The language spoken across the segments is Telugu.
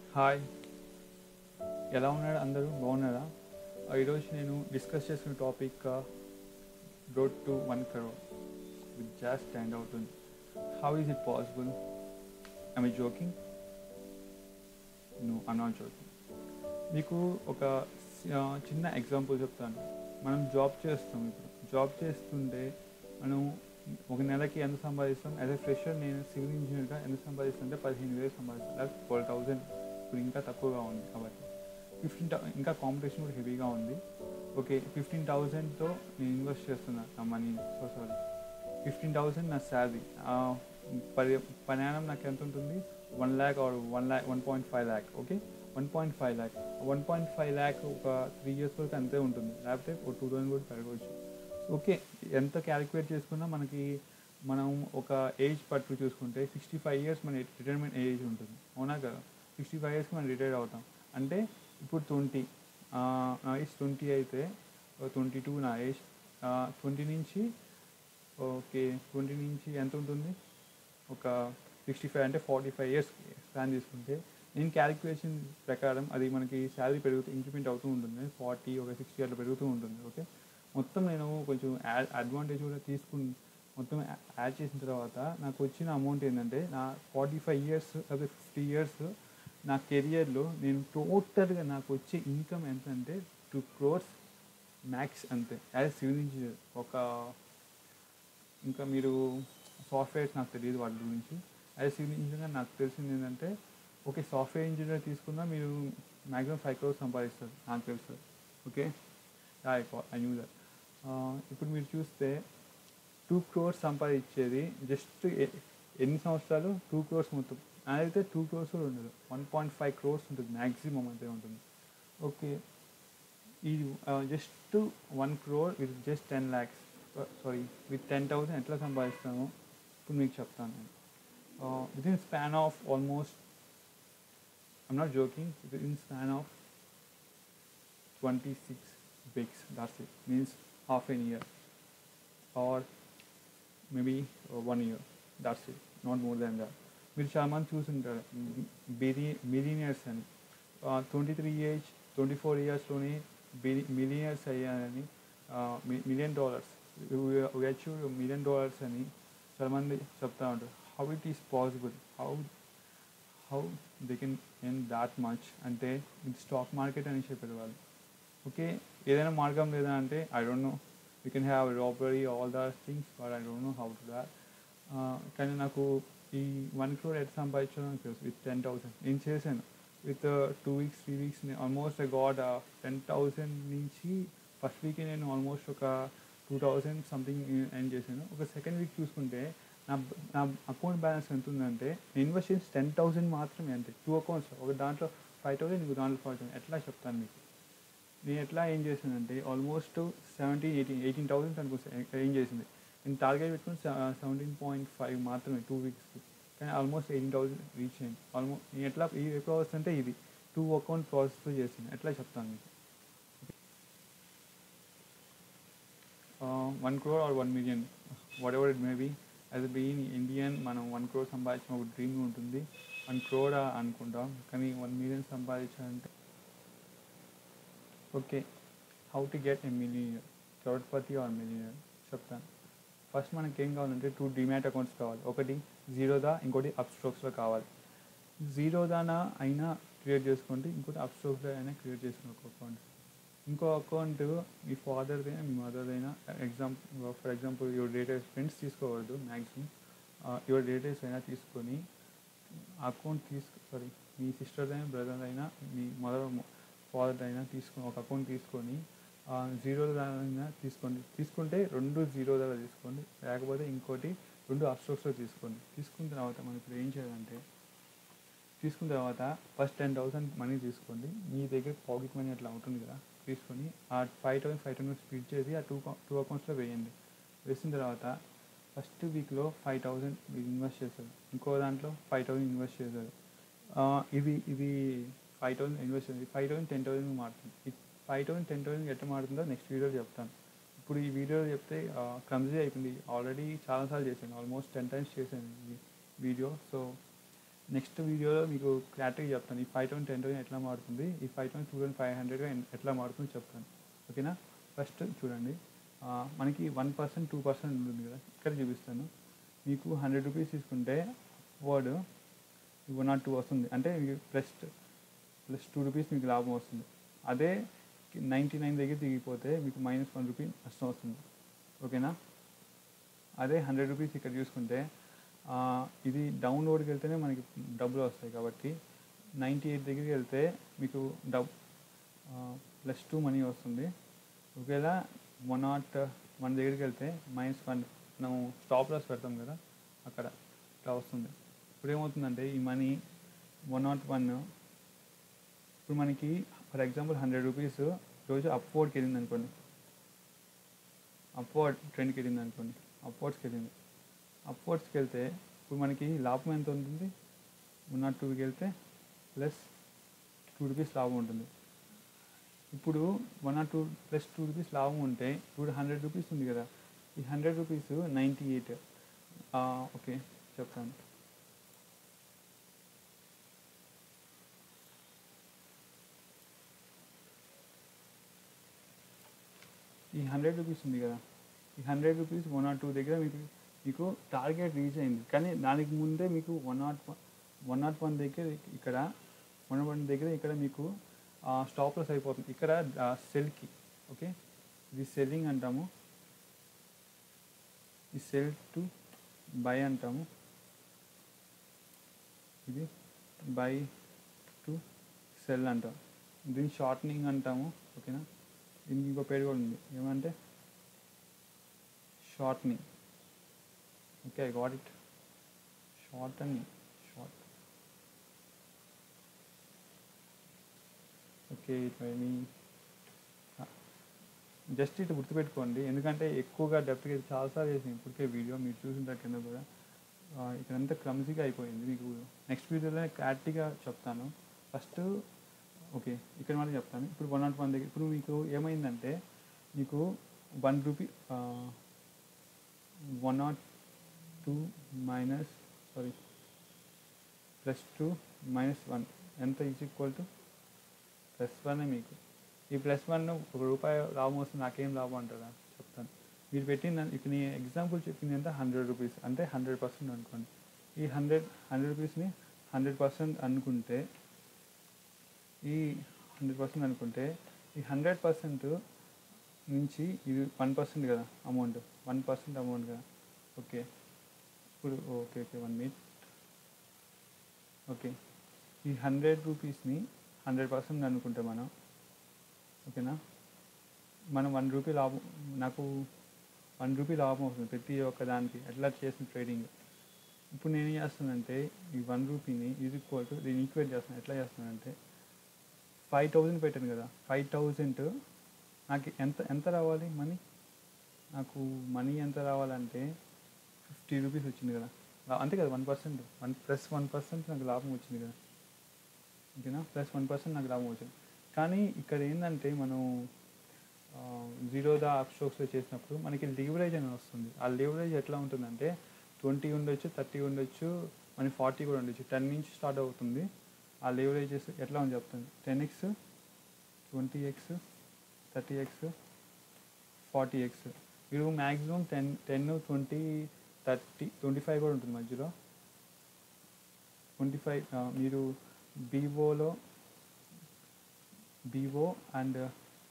హాయ్ ఎలా ఉన్నారు అందరూ బాగున్నారా ఆ, ఈరోజు నేను డిస్కస్ చేసిన topic road to one crore with just stand అవుతుంది how is it possible I me joking no I'm not joking మీకు ఒక ఆ, చిన్న ఎగ్జాంపుల్ చెప్తాను మనం జాబ్ చేస్తాం ఇప్పుడు జాబ్ చేస్తుంటే మనం ఒక నెలకి ఎంత సంపాదిస్తాం యాజ్ ఎ ఫ్రెషర్ నేను సివిల్ ఇంజనీర్గా ఎంత సంపాదిస్తుంటే పదిహేను వేలు సంపాదిస్తాను లేదా ట్వెల్వ్ థౌజండ్ ఇప్పుడు ఇంకా తక్కువగా ఉంది కాబట్టి ఫిఫ్టీన్ ఇంకా కాంపిటీషన్ కూడా హెవీగా ఉంది ఓకే ఫిఫ్టీన్ థౌజండ్తో నేను ఇన్వెస్ట్ చేస్తున్నాను నా మనీని సో సారీ ఫిఫ్టీన్ థౌసండ్ నా శాలరీ పరి ప్రయాణం నాకు ఎంత ఉంటుంది one lakh or one lakh one point five lakh okay one point five lakh one point five lakh ఒక త్రీ ఇయర్స్ వరకు అంతే ఉంటుంది లేకపోతే ఒక టూ థౌసండ్ కూడా పెరగవచ్చు ఓకే ఎంత క్యాలిక్యులేట్ చేసుకున్నా మనకి మనం ఒక ఏజ్ పట్టు చూసుకుంటే సిక్స్టీ ఫైవ్ ఇయర్స్ మన రిటైర్మెంట్ ఏజ్ ఉంటుంది అవునా కదా సిక్స్టీ ఫైవ్ ఇయర్స్కి మనం రిటైర్ అవుతాం అంటే ఇప్పుడు ట్వంటీ నా ఏజ్ ట్వంటీ అయితే ట్వంటీ టూ నా ఏజ్ ట్వంటీ నుంచి ఓకే ట్వంటీ నుంచి ఎంత ఉంటుంది ఒక సిక్స్టీ ఫైవ్ అంటే ఫార్టీ ఫైవ్ ఇయర్స్ స్పాన్ తీసుకుంటే నేను క్యాలిక్యులేషన్ ప్రకారం అది మనకి శాలరీ పెరుగుతూ ఇంక్రిమెంట్ అవుతూ ఉంటుంది ఫార్టీ ఒక సిక్స్టీ అట్లా పెరుగుతూ ఉంటుంది ఓకే మొత్తం నేను కొంచెం యాడ్ అడ్వాంటేజ్ కూడా తీసుకుని మొత్తం యాడ్ చేసిన తర్వాత నాకు వచ్చిన అమౌంట్ ఏంటంటే నా ఫార్టీ ఫైవ్ ఇయర్స్ లేదా ఫిఫ్టీ ఇయర్స్ నా కెరియర్లో నేను టోటల్గా నాకు వచ్చే ఇన్కమ్ ఎంత అంటే టూ క్రోర్స్ మ్యాక్స్ అంతే యాజ్ సివిల్ ఇంజనీర్ ఒక ఇంకా మీరు సాఫ్ట్వేర్స్ నాకు తెలియదు వాటి గురించి యాజ్ సివిల్ ఇంజనీర్ నాకు తెలిసింది ఏంటంటే ఓకే సాఫ్ట్వేర్ ఇంజనీర్ తీసుకున్నా మీరు మ్యాక్సిమం ఫైవ్ క్రోర్స్ సంపాదిస్తారు నాకు తెలుసు ఓకే ఐ న్యూ దట్ ఇప్పుడు మీరు చూస్తే టూ క్రోర్స్ సంపాదించేది జస్ట్ ఎన్ని సంవత్సరాలు టూ క్రోర్స్ మొత్తం అదైతే టూ క్రోర్స్ కూడా ఉండదు వన్ పాయింట్ ఫైవ్ క్రోర్స్ ఉంటుంది మ్యాక్సిమం అంతే ఉంటుంది ఓకే ఈ just one crore with just ten lakhs sorry with ten thousand ఎట్లా సంపాదిస్తాము ఇప్పుడు మీకు చెప్తాను నేను within span of almost I'm not joking within span of twenty six weeks that's it means half an year or maybe uh, one year that's it not more than that మీరు చాలా మంది చూసుంటారు బిలి మిలీనియర్స్ అని twenty three age twenty four ఇయర్స్లోనే బిలి మిలీనియర్స్ అయ్యారని million dollars achieve million dollars అని చాలామంది చెప్తా ఉంటారు how it is possible how how they can earn that much అంటే ఇది స్టాక్ మార్కెట్ అని చెప్పారు వాళ్ళు ఓకే ఏదైనా మార్గం లేదా అంటే I don't know you can have robbery all that things but I don't know how to that కానీ నాకు ఈ వన్ క్రోర్ ఎట్ సంపాదించడం తెలుసు విత్ టెన్ థౌసండ్ నేను చేశాను with two weeks three weeks almost I got ten thousand నుంచి ఫస్ట్ వీక్ నేను ఆల్మోస్ట్ ఒక టూ థౌసండ్ సంథింగ్ ఎండ్ చేశాను ఒక సెకండ్ వీక్ చూసుకుంటే నా నా అకౌంట్ బ్యాలెన్స్ ఎంత ఉందంటే నేను ఇన్వెస్ట్ చేసి టెన్ థౌసండ్ మాత్రమే అంతే టూ అకౌంట్స్ ఒక దాంట్లో ఫైవ్ థౌసండ్ ఇంకో దాంట్లో ఫైవ్ థౌసండ్ ఎట్లా చెప్తాను మీకు నేను ఎట్లా ఏం చేశానంటే almost seventeen eighteen eighteen thousand అనుకో ఏం చేసింది నేను టార్గెట్ పెట్టుకుని సెవెంటీన్ పాయింట్ ఫైవ్ మాత్రమే టూ వీక్స్కి కానీ ఆల్మోస్ట్ ఎయిటీన్ థౌసండ్ రీచ్ అయింది ఆల్మోస్ట్ నేను ఎట్లా ఈ ప్రాసెస్ అంటే ఇది టూ అకౌంట్ ప్రాసెస్తో చేసింది ఎట్లా చెప్తాను మీకు one crore or one million whatever it may be as being Indian మనం వన్ క్రోర్ సంపాదించిన ఒక డ్రీమ్ ఉంటుంది వన్ క్రోర్ అనుకుంటాం కానీ వన్ మిలియన్ సంపాదించాలంటే okay how to get a millionaire crorepati or millionaire చెప్తాను ఫస్ట్ మనకి ఏం కావాలంటే టూ డిమాట్ అకౌంట్స్ కావాలి ఒకటి జీరోదా ఇంకోటి అప్ స్ట్రోక్స్లో కావాలి జీరోదానా అయినా క్రియేట్ చేసుకోండి ఇంకోటి అప్ స్ట్రోక్స్లో అయినా క్రియేట్ చేసుకుని ఒక అకౌంట్ ఇంకో అకౌంట్ మీ ఫాదర్దైనా మీ మదర్దైనా example for example your dates friends తీసుకోవద్దు మ్యాక్సిమం యువర్ డేటెస్ అయినా తీసుకొని అకౌంట్ తీసుకు సారీ మీ సిస్టర్దైనా బ్రదర్దైనా మీ మదర్ ఫాదర్ అయినా తీసుకొని ఒక అకౌంట్ తీసుకొని జీరో అయినా తీసుకోండి తీసుకుంటే రెండు జీరో దగ్గర తీసుకోండి లేకపోతే ఇంకోటి రెండు అప్స్ట్రోక్స్లో తీసుకోండి తీసుకున్న తర్వాత మనం ఇప్పుడు ఏం చేయాలంటే తీసుకున్న తర్వాత ఫస్ట్ టెన్ థౌసండ్ మనీ తీసుకోండి మీ దగ్గర పాకెట్ మనీ అట్లా ఉంటుంది కదా తీసుకొని ఆ five thousand five thousand speed చేసి ఆ టూ టూ అకౌంట్స్లో వేయండి వేసిన తర్వాత ఫస్ట్ వీక్లో ఫైవ్ థౌసండ్ మీరు ఇన్వెస్ట్ చేస్తారు ఇంకో దాంట్లో ఫైవ్ థౌసండ్ ఇన్వెస్ట్ చేస్తారు ఇది ఇది ఫైవ్ థౌసండ్ ఇన్వెస్ట్ చేయండి ఫైవ్ థౌసండ్ టెన్ థౌసండ్ మారుతుంది ఈ ఫైవ్ థౌసండ్ టెన్ థౌసండ్ ఎట్లా మారుతుందో నెక్స్ట్ వీడియోలో చెప్తాను ఇప్పుడు ఈ వీడియో చెప్తే క్లమ్జీ అయిపోయింది ఆల్రెడీ చాలాసార్లు చేశాను ఆల్మోస్ట్ టెన్ టైమ్స్ చేశాను ఈ వీడియో సో నెక్స్ట్ వీడియోలో మీకు క్లారిటీగా చెప్తాను ఈ ఫైవ్ థౌసండ్ టెన్ థౌసండ్ ఎట్లా మారుతుంది ఈ five thousand two thousand five హండ్రెడ్గా ఎట్లా మారుతుందో చెప్తాను ఓకేనా ఫస్ట్ చూడండి ఆ, మనకి వన్ పర్సెంట్ టూ పర్సెంట్ ఉంటుంది కదా ఇక్కడ చూపిస్తాను మీకు హండ్రెడ్ రూపీస్ తీసుకుంటే వర్డ్ వన్ నాట్ టూ వస్తుంది అంటే మీకు ప్లస్ ప్లస్ టూ రూపీస్ మీకు లాభం వస్తుంది అదే నైంటీ నైన్ దగ్గర దిగిపోతే మీకు మైనస్ వన్ రూపీ నష్టం వస్తుంది ఓకేనా అదే హండ్రెడ్ రూపీస్ ఇక్కడ చూసుకుంటే ఆ, ఇది డౌన్లోడ్కి వెళ్తేనే మనకి డబ్బులు వస్తాయి కాబట్టి నైంటీ ఎయిట్ దగ్గరికి వెళ్తే మీకు డబ్ ప్లస్ టూ మనీ వస్తుంది ఒకవేళ వన్ నాట్ వన్ దగ్గరికి వెళ్తే మైనస్ వన్ మనము స్టాప్ లాస్ పెడతాం కదా అక్కడ ఇట్లా వస్తుంది ఇప్పుడు ఏమవుతుందంటే ఈ మనీ వన్ నాట్ వన్ ఇప్పుడు మనకి ఫర్ ఎగ్జాంపుల్ హండ్రెడ్ రూపీస్ రోజు అప్వర్డ్కి వెళ్ళింది అనుకోండి అప్వర్డ్ ట్రెండ్కి వెళ్ళింది అనుకోండి అప్వర్డ్స్కి వెళ్ళింది అప్వర్డ్స్కి వెళ్తే ఇప్పుడు మనకి లాభం ఎంత ఉంటుంది వన్ నాట్ టూకి వెళ్తే ప్లస్ టూ రూపీస్ లాభం ఉంటుంది ఇప్పుడు one naught two plus two rupees లాభం ఉంటే ఇప్పుడు హండ్రెడ్ రూపీస్ ఉంది కదా ఈ hundred rupees ninety eight okay చెప్తాను ఈ హండ్రెడ్ రూపీస్ ఉంది కదా ఈ hundred rupees one naught two దగ్గర మీకు మీకు టార్గెట్ రీచ్ అయింది కానీ దానికి ముందే మీకు one naught one naught one దగ్గర ఇక్కడ వన్ వన్ దగ్గర ఇక్కడ మీకు స్టాప్ లాస్ అయిపోతుంది ఇక్కడ సెల్కి ఓకే ఇది సెల్లింగ్ అంటాము ఈ సెల్ టు బై అంటాము ఇది బై టు సెల్ అంటాం దీన్ని షార్ట్నింగ్ అంటాము ఓకేనా దీనికి ఇంకో పేరు కూడా ఉంది ఏమంటే shortening okay I got it short అని షార్ట్ ఓకే ఇట్ మీ జస్ట్ ఇటు గుర్తుపెట్టుకోండి ఎందుకంటే ఎక్కువగా డెప్త్గా చాలాసార్లు చేసింది ఇప్పటికే వీడియో మీరు చూసిన కింద కూడా ఆ, ఇక్కడంతా క్లమ్జీగా అయిపోయింది మీకు నెక్స్ట్ వీడియోలోనే క్లారిటీగా చెప్తాను ఫస్ట్ ఓకే ఇక్కడ మాత్రం చెప్తాను ఇప్పుడు వన్ నాట్ వన్ దగ్గర ఇప్పుడు మీకు ఏమైందంటే మీకు one rupee one naught two minus sorry plus two minus one ఎంత is equal to plus one మీకు ఈ ప్లస్ వన్ ఒక రూపాయి లాభం వస్తుంది నాకేం లాభం అంటారా చెప్తాను మీరు పెట్టిన ఇక్కడ నీ ఎగ్జాంపుల్ చెప్పింది ఎంత హండ్రెడ్ రూపీస్ అంటే హండ్రెడ్ పర్సెంట్ అనుకోండి ఈ హండ్రెడ్ హండ్రెడ్ రూపీస్ని హండ్రెడ్ పర్సెంట్ అనుకుంటే ఈ హండ్రెడ్ పర్సెంట్ అనుకుంటే ఈ హండ్రెడ్ పర్సెంట్ నుంచి ఇది వన్ పర్సెంట్ కదా అమౌంట్ వన్ పర్సెంట్ అమౌంట్ కదా ఓకే ఇప్పుడు okay okay one minute okay ఈ హండ్రెడ్ రూపీస్ని హండ్రెడ్ పర్సెంట్ అనుకుంటే మనం ఓకేనా మనం వన్ రూపీ లాభం నాకు వన్ రూపీ లాభం వస్తుంది ప్రతి ఒక్క దానికి ఎట్లా చేసిన ట్రేడింగ్ ఇప్పుడు నేను ఏం చేస్తానంటే ఈ వన్ రూపీని ఈజ్ ఈక్వల్ టు దీన్ని ఈక్వేట్ చేస్తాను ఎట్లా చేస్తానంటే ఫైవ్ థౌజండ్ పెట్టాను కదా ఫైవ్ థౌజండ్ నాకు ఎంత ఎంత రావాలి మనీ నాకు మనీ ఎంత రావాలంటే ఫిఫ్టీ రూపీస్ వచ్చింది కదా లా- అంతే కదా one percent one plus one percent నాకు లాభం వచ్చింది కదా ఓకేనా ప్లస్ వన్ పర్సెంట్ నాకు లాభం వచ్చింది కానీ ఇక్కడ ఏంటంటే మనం జీరో ద అప్ స్ట్రోక్స్లో చేసినప్పుడు మనకి లీవరేజ్ అని వస్తుంది ఆ లీవరేజ్ ఎట్లా ఉంటుందంటే ట్వంటీ ఉండొచ్చు థర్టీ ఉండొచ్చు మనకి ఫార్టీ కూడా ఉండొచ్చు టెన్ నుంచి స్టార్ట్ అవుతుంది ఆ లీవరేజెస్ ఎట్లా ఉంది చెప్తాను ten x twenty x thirty x forty x మీరు maximum ten ten twenty thirty twenty five కూడా ఉంటుంది మధ్యలో ట్వంటీ ఫైవ్ మీరు బీవోలో బీవో అండ్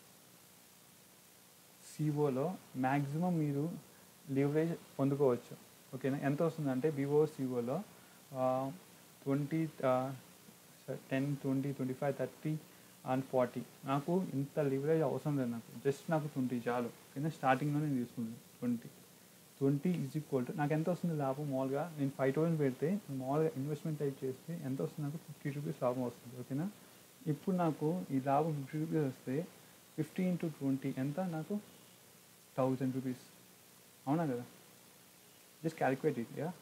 సిఓలో మ్యాక్సిమం మీరు లివరేజ్ పొందుకోవచ్చు ఓకేనా ఎంత వస్తుందంటే బీవో సిఓలో twenty ten twenty twenty five thirty and forty నాకు ఇంత లివరేజ్ అవసరం లేదు నాకు జస్ట్ నాకు ట్వంటీ చాలు ఓకేనా స్టార్టింగ్లో నేను తీసుకున్నాను twenty twenty is equal to నాకు ఎంత వస్తుంది లాభం మామూలుగా నేను ఫైవ్ థౌసండ్ పెడితే మామూలుగా ఇన్వెస్ట్మెంట్ టైప్ చేస్తే ఎంత వస్తుంది నాకు ఫిఫ్టీ రూపీస్ లాభం వస్తుంది ఓకేనా ఇప్పుడు నాకు ఈ లాభం ఫిఫ్టీ రూపీస్ వస్తే ఫిఫ్టీ ఇంటూ ట్వంటీ ఎంత నాకు థౌజండ్ రూపీస్ అవునా కదా just calculate it ya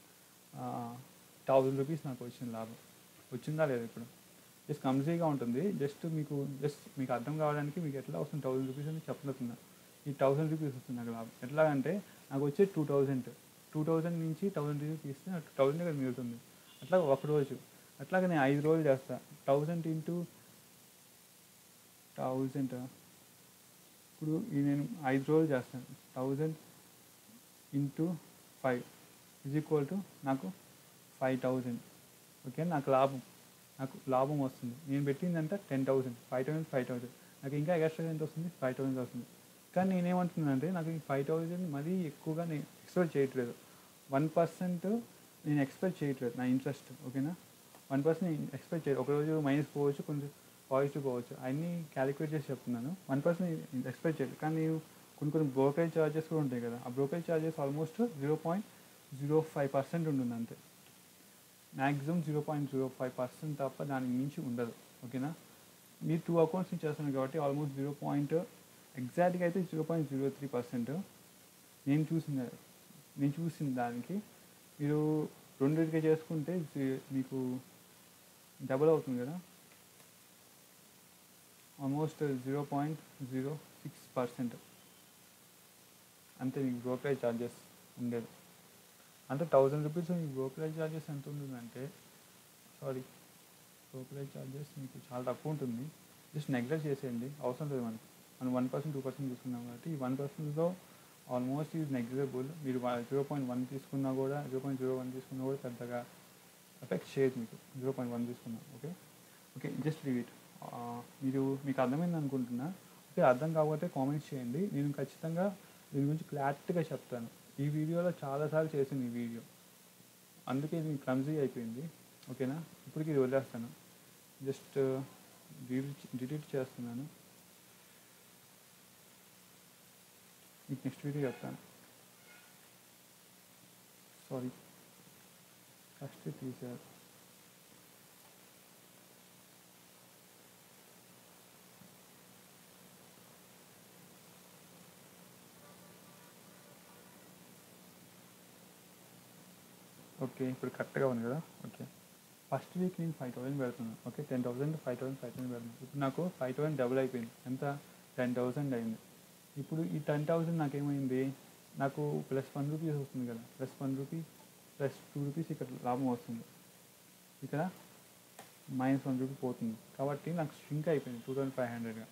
thousand rupees నాకు వచ్చిన లాభం వచ్చిందా లేదా ఇప్పుడు జస్ట్ కంప్లీట్గా ఉంటుంది జస్ట్ మీకు జస్ట్ మీకు అర్థం కావడానికి మీకు ఎట్లా వస్తుంది థౌజండ్ రూపీస్ అని చెప్పలేకున్నా ఈ థౌజండ్ రూపీస్ వస్తుంది నాకు లాభం ఎట్లా అంటే నాకు వచ్చే టూ థౌజండ్ టూ థౌజండ్ నుంచి థౌజండ్ రూపీస్ తీస్తే నాకు థౌజండ్ ఇక్కడ మిగులుతుంది అట్లా ఒక రోజు అట్లాగే నేను ఐదు రోజులు చేస్తా థౌజండ్ ఇంటూ థౌజండ్ ఇప్పుడు ఈ నేను ఐదు రోజులు చేస్తాను thousand into five is equal to నాకు ఫైవ్ థౌజండ్ ఓకే నాకు లాభం నాకు లాభం వస్తుంది నేను పెట్టిందంటే ten thousand five thousand five thousand నాకు ఇంకా ఎక్స్ట్రా ఎంత వస్తుంది ఫైవ్ థౌసండ్ వస్తుంది కానీ నేనేమంటున్నానంటే నాకు ఈ ఫైవ్ థౌసండ్ మరీ ఎక్కువగా నేను ఎక్స్పెక్ట్ చేయట్లేదు వన్ పర్సెంట్ నేను ఎక్స్పెక్ట్ చేయట్లేదు నా ఇంట్రెస్ట్ ఓకేనా వన్ పర్సెంట్ నేను ఎక్స్పెక్ట్ చేయలేదు ఒకరోజు మైనస్ పోవచ్చు కొంచెం పాజిటివ్ పోవచ్చు అన్నీ క్యాలిక్యులేట్ చేసి చెప్తున్నాను వన్ పర్సెంట్ ఎక్స్పెక్ట్ చేయలేదు కానీ కొన్ని కొన్ని బ్రోకరేజ్ ఛార్జెస్ కూడా ఉంటాయి కదా ఆ brokerage charges almost zero point zero five percent ఉంటుంది అంతే maximum zero point zero five percent తప్ప దానికి మించి ఉండదు ఓకేనా మీరు టూ అకౌంట్స్ నుంచి చేస్తున్నారు కాబట్టి ఆల్మోస్ట్ జీరో పాయింట్ ఎగ్జాక్ట్గా అయితే zero point zero three percent నేను చూసిన నేను చూసిన దానికి మీరు రెండింటికి చేసుకుంటే జీ- మీకు డబుల్ అవుతుంది కదా almost zero point zero six percent అంతే మీకు బ్రోకరేజ్ ఛార్జెస్ ఉండేది అంటే థౌజండ్ రూపీస్ మీకు బ్రోకరేజ్ ఛార్జెస్ ఎంత ఉంటుందంటే సారీ బ్రోకరేజ్ ఛార్జెస్ మీకు చాలా తక్కువ ఉంటుంది జస్ట్ నెగ్లెక్ట్ చేసేయండి అవసరం లేదు మనకి మనం వన్ పర్సెంట్ టూ పర్సెంట్ తీసుకున్నాం కాబట్టి ఈ వన్ పర్సెంట్లో ఆల్మోస్ట్ ఇది నెగ్లిజబుల్ మీరు జీరో పాయింట్ వన్ తీసుకున్నా కూడా జీరో పాయింట్ జీరో వన్ తీసుకున్నా కూడా పెద్దగా ఎఫెక్ట్ చేయదు మీకు జీరో పాయింట్ వన్ తీసుకున్నా okay okay just leave it మీరు మీకు అర్థమైంది అనుకుంటున్నా ఓకే అర్థం కాకపోతే కామెంట్స్ చేయండి నేను ఖచ్చితంగా దీని గురించి క్లారిటీగా చెప్తాను ఈ వీడియోలో చాలాసార్లు చేసింది ఈ వీడియో అందుకే ఇది క్లమ్జీ అయిపోయింది ఓకేనా ఇప్పటికి ఇది వదిలేస్తాను జస్ట్ డిలీట్ డిలీట్ చేస్తున్నాను మీకు నెక్స్ట్ వీడియో చెప్తాను సారీ ఫస్ట్ తీసారు ఓకే ఇప్పుడు కరెక్ట్గా ఉంది కదా ఓకే ఫస్ట్ వీక్ నేను ఫైవ్ థౌసండ్ పెడుతున్నాను okay ten thousand five thousand five thousand పెడుతున్నాను ఇప్పుడు నాకు ఫైవ్ థౌసండ్ డబుల్ అయిపోయింది ఎంత టెన్ థౌసండ్ అయింది ఇప్పుడు ఈ టెన్ థౌసండ్ నాకేమైంది నాకు ప్లస్ వన్ రూపీస్ వస్తుంది కదా plus one rupee plus two rupees ఇక్కడ లాభం వస్తుంది ఇక్కడ మైనస్ వన్ రూపీ పోతుంది కాబట్టి నాకు స్ట్రింక్ అయిపోయింది టూ థౌసండ్ ఫైవ్ హండ్రెడ్గా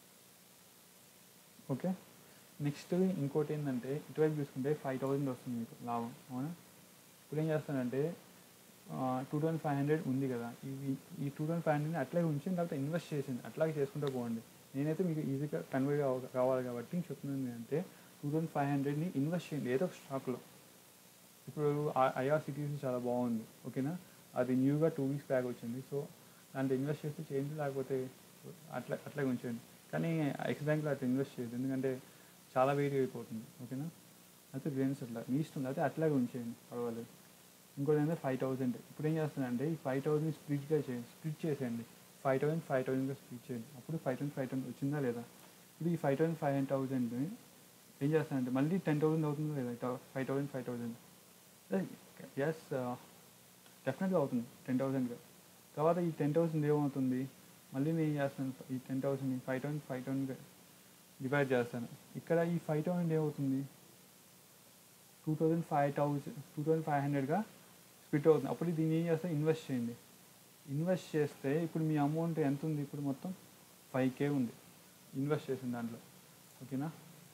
ఓకే నెక్స్ట్ ఇంకోటి ఏంటంటే ఇటువైపు చూసుకుంటే ఫైవ్ థౌసండ్ వస్తుంది మీకు లాభం అవునా ఇప్పుడు ఏం చేస్తానంటే టూ థౌసండ్ ఫైవ్ హండ్రెడ్ ఉంది కదా ఈ ఈ టూ థౌసండ్ ఫైవ్ హండ్రెడ్ని అట్లాగే ఉంచి తర్వాత ఇన్వెస్ట్ చేసింది అట్లాగే చేసుకుంటూ పోండి నేనైతే మీకు ఈజీగా కన్వర్ట్ కావాలి కాబట్టి నేను చెప్తున్నాను అంటే టూ థౌసండ్ ఫైవ్ హండ్రెడ్ని ఇన్వెస్ట్ చేయండి ఏదో ఒక స్టాక్లో ఇప్పుడు ఐఆర్సిటీసీ చాలా బాగుంది ఓకేనా అది న్యూగా టూ వీక్స్ బ్యాక్ వచ్చింది సో దాంట్లో ఇన్వెస్ట్ చేస్తే చేయండి లేకపోతే అట్లా అట్లాగే ఉంచండి కానీ ఎక్స్ బ్యాంక్లో అట్లా ఇన్వెస్ట్ చేయదు ఎందుకంటే చాలా వేడి అయిపోతుంది ఓకేనా అయితే రిలయన్స్ అట్లా మీ ఇష్టం అయితే అట్లాగే ఉంచేయండి పర్వాలేదు ఇంకోటి ఏంటంటే ఫైవ్ థౌసండ్ ఇప్పుడు ఏం చేస్తానంటే ఈ ఫైవ్ థౌసండ్ స్ప్లిట్గా చేయండి స్ప్లిట్ చేసేయండి ఫైవ్ థౌసండ్ ఫైవ్ థౌసండ్గా స్ప్లిట్ చేయండి అప్పుడు ఫైవ్ థౌసండ్ ఫైవ్ థౌసండ్ వచ్చిందా లేదా ఇప్పుడు ఈ ఫైవ్ థౌసండ్ ఫైవ్ థౌసండ్ని ఏం చేస్తానంటే మళ్ళీ టెన్ థౌసండ్ అవుతుందా లేదా five thousand five thousand yes డెఫినెట్గా అవుతుంది టెన్ థౌసండ్గా తర్వాత ఈ టెన్ థౌసండ్ ఏమవుతుంది మళ్ళీ నేను ఏం చేస్తాను ఈ ten thousand five thousand five థౌసండ్గా డివైడ్ చేస్తాను ఇక్కడ ఈ ఫైవ్ థౌసండ్ ఏమవుతుంది two thousand five thousand two thousand five హండ్రెడ్గా స్ప్లిట్ అవుతుంది అప్పుడు దీన్ని ఏం చేస్తే ఇన్వెస్ట్ చేయండి ఇన్వెస్ట్ చేస్తే ఇప్పుడు మీ అమౌంట్ ఎంత ఉంది ఇప్పుడు మొత్తం ఫైవ్ కే ఉంది ఇన్వెస్ట్ చేసిన దాంట్లో ఓకేనా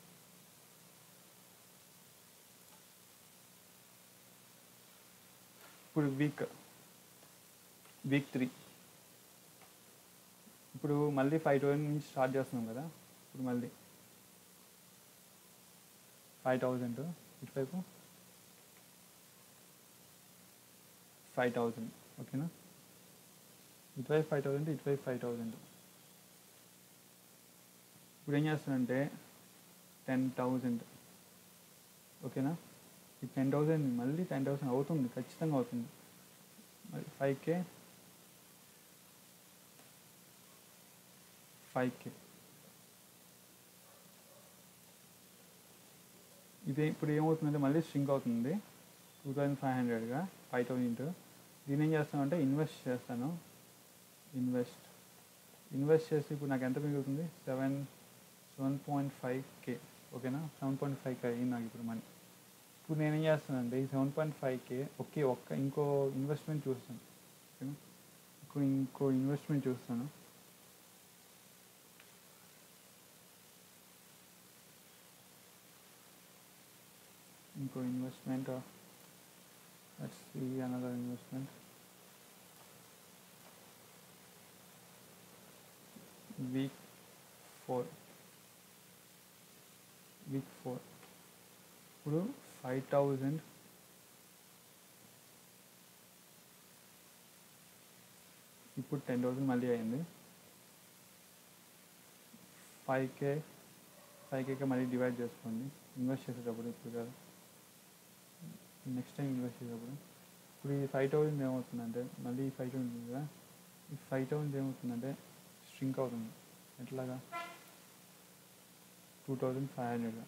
ఇప్పుడు వీక్ వీక్ త్రీ ఇప్పుడు మళ్ళీ ఫైవ్ థౌసండ్ నుంచి స్టార్ట్ చేస్తున్నాం కదా ఇప్పుడు మళ్ళీ ఫైవ్ థౌజండ్ ఇటువైపు ఫైవ్ థౌజండ్ ఓకేనా ఇటువైపు ఫైవ్ థౌజండ్ ఇటువైపు ఫైవ్ థౌజండ్ ఇప్పుడు ఏం చేస్తానంటే టెన్ థౌజండ్ ఓకేనా ఈ టెన్ థౌజండ్ మళ్ళీ టెన్ థౌసండ్ అవుతుంది ఖచ్చితంగా అవుతుంది మరి ఫైవ్ కే ఫైవ్ కే ఇది ఇప్పుడు ఏమవుతుందంటే మళ్ళీ స్ట్రింక్ అవుతుంది టూ థౌజండ్ ఫైవ్ హండ్రెడ్గా ఫైవ్ థౌజండ్ దీని ఏం చేస్తామంటే ఇన్వెస్ట్ చేస్తాను ఇన్వెస్ట్ ఇన్వెస్ట్ చేసి ఇప్పుడు నాకు ఎంత మిగులుతుంది seven seven point five K ఓకేనా సెవెన్ పాయింట్ ఫైవ్ కే అయింది నాకు ఇప్పుడు మనీ ఇప్పుడు నేనేం చేస్తానంటే ఈ సెవెన్ పాయింట్ ఫైవ్కే ఒకే ఒక్క ఇంకో ఇన్వెస్ట్మెంట్ చూస్తాను ఓకేనా ఇంకో ఇంకో ఇన్వెస్ట్మెంట్ చూస్తాను ఇంకో investment let's see another investment week four week four ఇప్పుడు ఫైవ్ థౌజండ్ ఇప్పుడు టెన్ థౌజండ్ మళ్ళీ అయింది ఫైవ్ కే ఫైవ్ కేకే మళ్ళీ డివైడ్ చేసుకోండి ఇన్వెస్ట్ చేసేటప్పుడు ఇప్పుడు కాదు నెక్స్ట్ టైం ఇన్వెస్ట్ చేసేటప్పుడు ఇప్పుడు ఈ ఫైవ్ థౌజండ్ ఏమవుతుందంటే మళ్ళీ ఈ ఫైవ్ థౌజండ్ కదా ఈ ఫైవ్ థౌజండ్ ఏమవుతుందంటే స్ట్రింక్ అవుతుంది ఎట్లాగా టూ థౌజండ్ ఫైవ్ హండ్రెడ్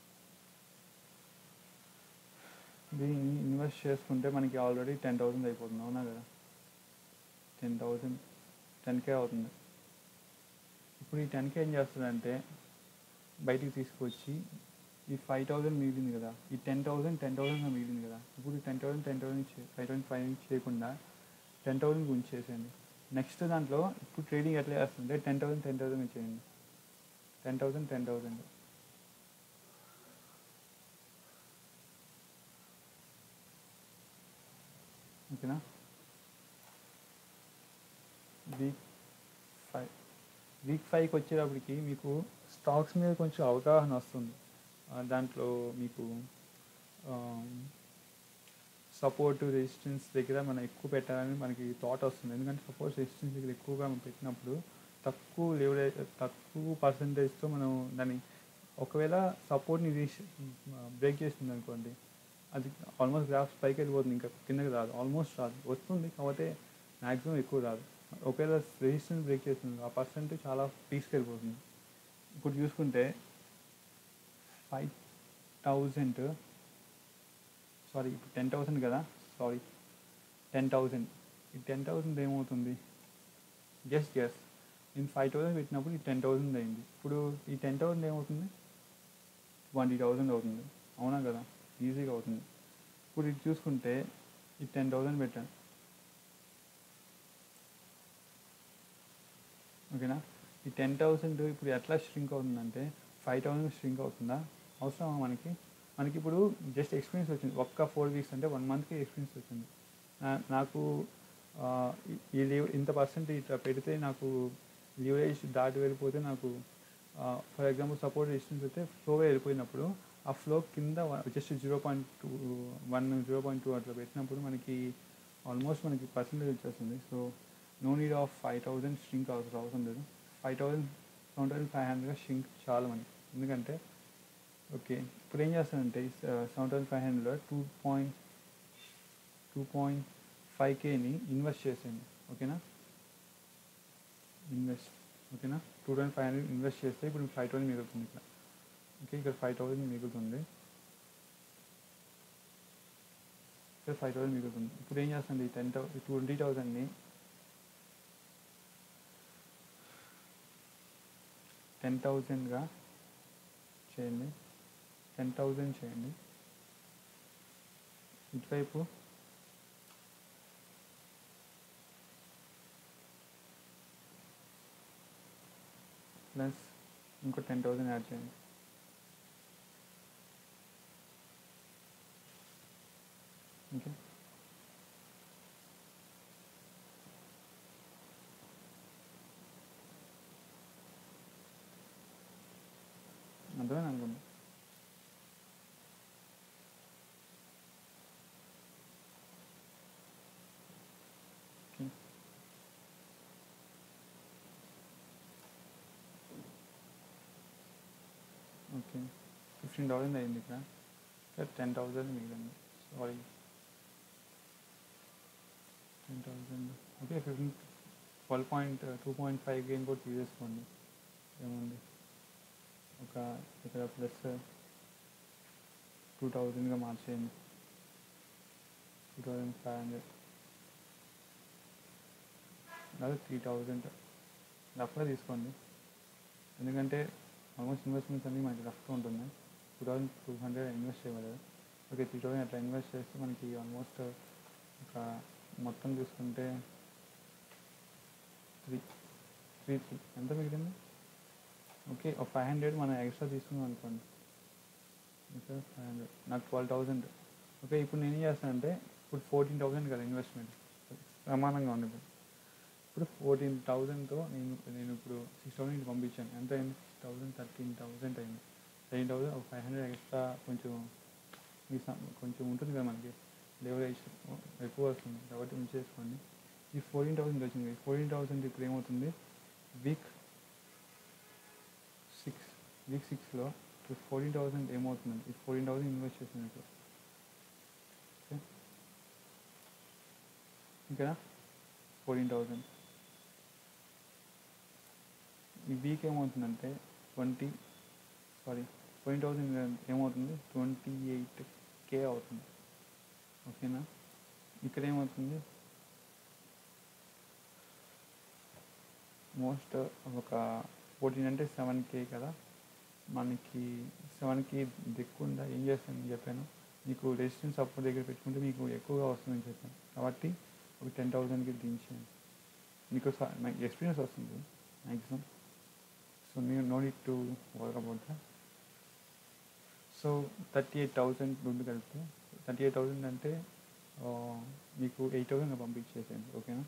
దీన్ని ఇన్వెస్ట్ చేసుకుంటే మనకి ఆల్రెడీ టెన్ థౌజండ్ అయిపోతుంది అవునా కదా టెన్ థౌజండ్ టెన్ కే అవుతుంది ఇప్పుడు ఈ టెన్ కే ఏం చేస్తుందంటే బయటికి తీసుకొచ్చి ఈ ఫైవ్ థౌజండ్ మిగిలింది కదా ఈ టెన్ థౌజండ్ టెన్ థౌజండ్ మిగిలింది కదా ఇప్పుడు ten thousand ten thousand five thousand five చేయకుండా టెన్ థౌసండ్ ఉంచేసేయండి నెక్స్ట్ దాంట్లో ఇప్పుడు ట్రేడింగ్ ఎట్లా చేస్తుంటే టెన్ థౌసండ్ టెన్ థౌసండ్ చేయండి టెన్ థౌసండ్ టెన్ థౌసండ్ ఓకేనా వీక్ ఫైవ్ వీక్ ఫైవ్కి వచ్చేటప్పటికి మీకు స్టాక్స్ మీద కొంచెం అవగాహన వస్తుంది ఆ, దాంట్లో మీకు సపోర్ట్ రెసిస్టెన్స్ దగ్గర మనం ఎక్కువ పెట్టాలని మనకి థాట్ వస్తుంది ఎందుకంటే సపోర్ట్ రెసిస్టెన్స్ దగ్గర ఎక్కువగా మనం పెట్టినప్పుడు తక్కువ లెవరేజ్ తక్కువ పర్సంటేజ్తో మనం దాన్ని ఒకవేళ సపోర్ట్ని బ్రేక్ చేస్తుంది అనుకోండి అది ఆల్మోస్ట్ గ్రాఫ్స్ పైకి వెళ్ళిపోతుంది ఇంకా కిందకి రాదు ఆల్మోస్ట్ రాదు వస్తుంది కాకపోతే మ్యాక్సిమం ఎక్కువ రాదు ఒకవేళ రెసిస్టెన్స్ బ్రేక్ చేస్తుంది ఆ పర్సెంట్ చాలా పీస్కి వెళ్ళిపోతుంది ఇప్పుడు చూసుకుంటే ఫైవ్ థౌజండ్ సారీ ఇప్పుడు టెన్ థౌసండ్ కదా సారీ టెన్ థౌసండ్ ఈ టెన్ థౌసండ్ ఏమవుతుంది జస్ట్ జస్ట్ నేను ఫైవ్ థౌసండ్ పెట్టినప్పుడు ఈ టెన్ థౌసండ్ అయింది ఇప్పుడు ఈ టెన్ థౌసండ్ ఏమవుతుంది ట్వంటీ థౌసండ్ అవుతుంది అవునా కదా ఈజీగా అవుతుంది ఇప్పుడు ఇది చూసుకుంటే ఈ టెన్ థౌసండ్ పెట్టాను ఓకేనా ఈ టెన్ థౌసండ్ ఇప్పుడు ఎట్లా స్ట్రింక్ అవుతుందంటే ఫైవ్ థౌసండ్ స్ట్రింక్ అవుతుందా అవసరమా మనకి మనకి ఇప్పుడు జస్ట్ ఎక్స్పీరియన్స్ వచ్చింది ఒక్క ఫోర్ వీక్స్ అంటే వన్ మంత్కి ఎక్స్పీరియన్స్ వచ్చింది నా- నాకు ఆ, ఈ- ఈ లీవ్ ఇంత పర్సెంట్ ఇట్లా పెడితే నాకు లీవరేజ్ దాటి వెళ్ళిపోతే నాకు ఫర్ ఎగ్జాంపుల్ సపోర్ట్ రెసిస్టెన్స్ అయితే ఫ్లోగా వెళ్ళిపోయినప్పుడు ఆ ఫ్లో కింద just zero point two one zero point two అట్లా పెట్టినప్పుడు మనకి ఆల్మోస్ట్ మనకి పర్సెంటేజ్ వచ్చేస్తుంది so no need of five thousand shrink అవసరం అవసరం లేదు five thousand seven thousand five hundred shrink చాలు మనకి ఎందుకంటే ఓకే ఇప్పుడు ఏం చేస్తానంటే సెవెన్ థౌసండ్ ఫైవ్ హండ్రెడ్లో two point two point five కేని ఇన్వెస్ట్ చేసేయండి ఓకేనా ఇన్వెస్ట్ ఓకేనా two thousand five hundred invest చేస్తే ఇప్పుడు ఫైవ్ థౌసండ్ మిగులుతుంది ఇక్కడ ఓకే ఇక్కడ ఫైవ్ థౌసండ్ మిగులుతుంది ఇక్కడ ఫైవ్ థౌసండ్ మిగులుతుంది ఇప్పుడు ఏం చేస్తుంది ఈ టెన్ థౌ ట్వంటీ థౌసండ్ని టెన్ థౌజండ్గా చేయండి టెన్ థౌజండ్ చేయండి ఇటువైపు ప్లస్ ఇంకో టెన్ థౌజండ్ యాడ్ చేయండి ఓకే అర్థమైంది అనుకుంటా ఓకే ఓకే ఫిఫ్టీన్ థౌసండ్ అయింది ఇక్కడ ఇక్కడ టెన్ థౌసండ్ మిగిలింది sorry ten thousand okay fifteen twelve point two point five game కూడా తీసేసుకోండి ఏముంది ఒక ఇక్కడ ప్లస్ టూ థౌజండ్గా మార్చేయండి టూ థౌజండ్ ఫైవ్ హండ్రెడ్ లేదా త్రీ థౌజండ్ రఫ్గా తీసుకోండి ఎందుకంటే ఆల్మోస్ట్ ఇన్వెస్ట్మెంట్స్ అన్నీ మనకి రఫ్గా ఉంటుంది two thousand two hundred invest చేయలేదు ఓకే త్రీ థౌసండ్ అట్లా ఇన్వెస్ట్ చేస్తే మనకి ఆల్మోస్ట్ ఒక మొత్తం చూసుకుంటే త్రీ త్రీ త్రీ ఎంత మిగిలింది ఓకే ఒక ఫైవ్ హండ్రెడ్ మనం ఎక్స్ట్రా తీసుకున్నాం అనుకోండి ఓకే ఫైవ్ హండ్రెడ్ నాకు ట్వెల్వ్ థౌసండ్ ఓకే ఇప్పుడు నేను ఏం చేస్తానంటే ఇప్పుడు ఫోర్టీన్ థౌసండ్ కదా ఇన్వెస్ట్మెంట్ ప్రమాణంగా ఉంది ఇప్పుడు ఇప్పుడు ఫోర్టీన్ థౌసండ్తో నేను నేను ఇప్పుడు సిక్స్ థౌసండ్ పంపించాను ఎంత అయింది సిక్స్ థౌసండ్ థర్టీన్ థౌసండ్ అయింది థర్టీన్ థౌసండ్ ఒక ఫైవ్ హండ్రెడ్ ఎక్స్ట్రా కొంచెం ఈ సం- కొంచెం ఉంటుంది కదా మనకి లెవరేజ్ ఎక్కువ వస్తుంది కాబట్టి ఉంచేసుకోండి ఈ ఫోర్టీన్ థౌసండ్ వచ్చింది ఫోర్టీన్ థౌసండ్ ఇప్పుడు ఏమవుతుంది వీక్ సిక్స్ వీక్ సిక్స్లో ఇప్పుడు ఫోర్టీన్ థౌసండ్ ఏమవుతుంది ఈ ఫోర్టీన్ థౌసండ్ ఇన్వెస్ట్ చేసింది ఇప్పుడు ఓకే ఇంకా ఫోర్టీన్ థౌసండ్ ఈ వీక్ ఏమవుతుందంటే ట్వంటీ సారీ ఫోర్టీన్ థౌసండ్ ఏమవుతుంది ట్వంటీ ఎయిట్ కే అవుతుంది ఓకేనా ఇక్కడ ఏమవుతుంది మోస్ట్ ఒక ఫోర్టీన్ అంటే సెవెన్ కే కదా మనకి సెవెన్కి దిక్కుండా ఏం చేస్తాను చెప్పాను మీకు రెసిడెన్స్ అప్పుడు దగ్గర పెట్టుకుంటే మీకు ఎక్కువగా వస్తుందని చెప్పాను కాబట్టి ఒక టెన్ థౌసండ్కి దించాను మీకు నాకు ఎక్స్పీరియన్స్ వస్తుంది మ్యాక్సిమం సో మీరు no need to work about that so thirty eight thousand ముందు కలిపితే థర్టీ ఎయిట్ థౌసండ్ అంటే ఆ, మీకు ఎయిట్ థౌసండ్ పంపించేసేయండి ఓకేనా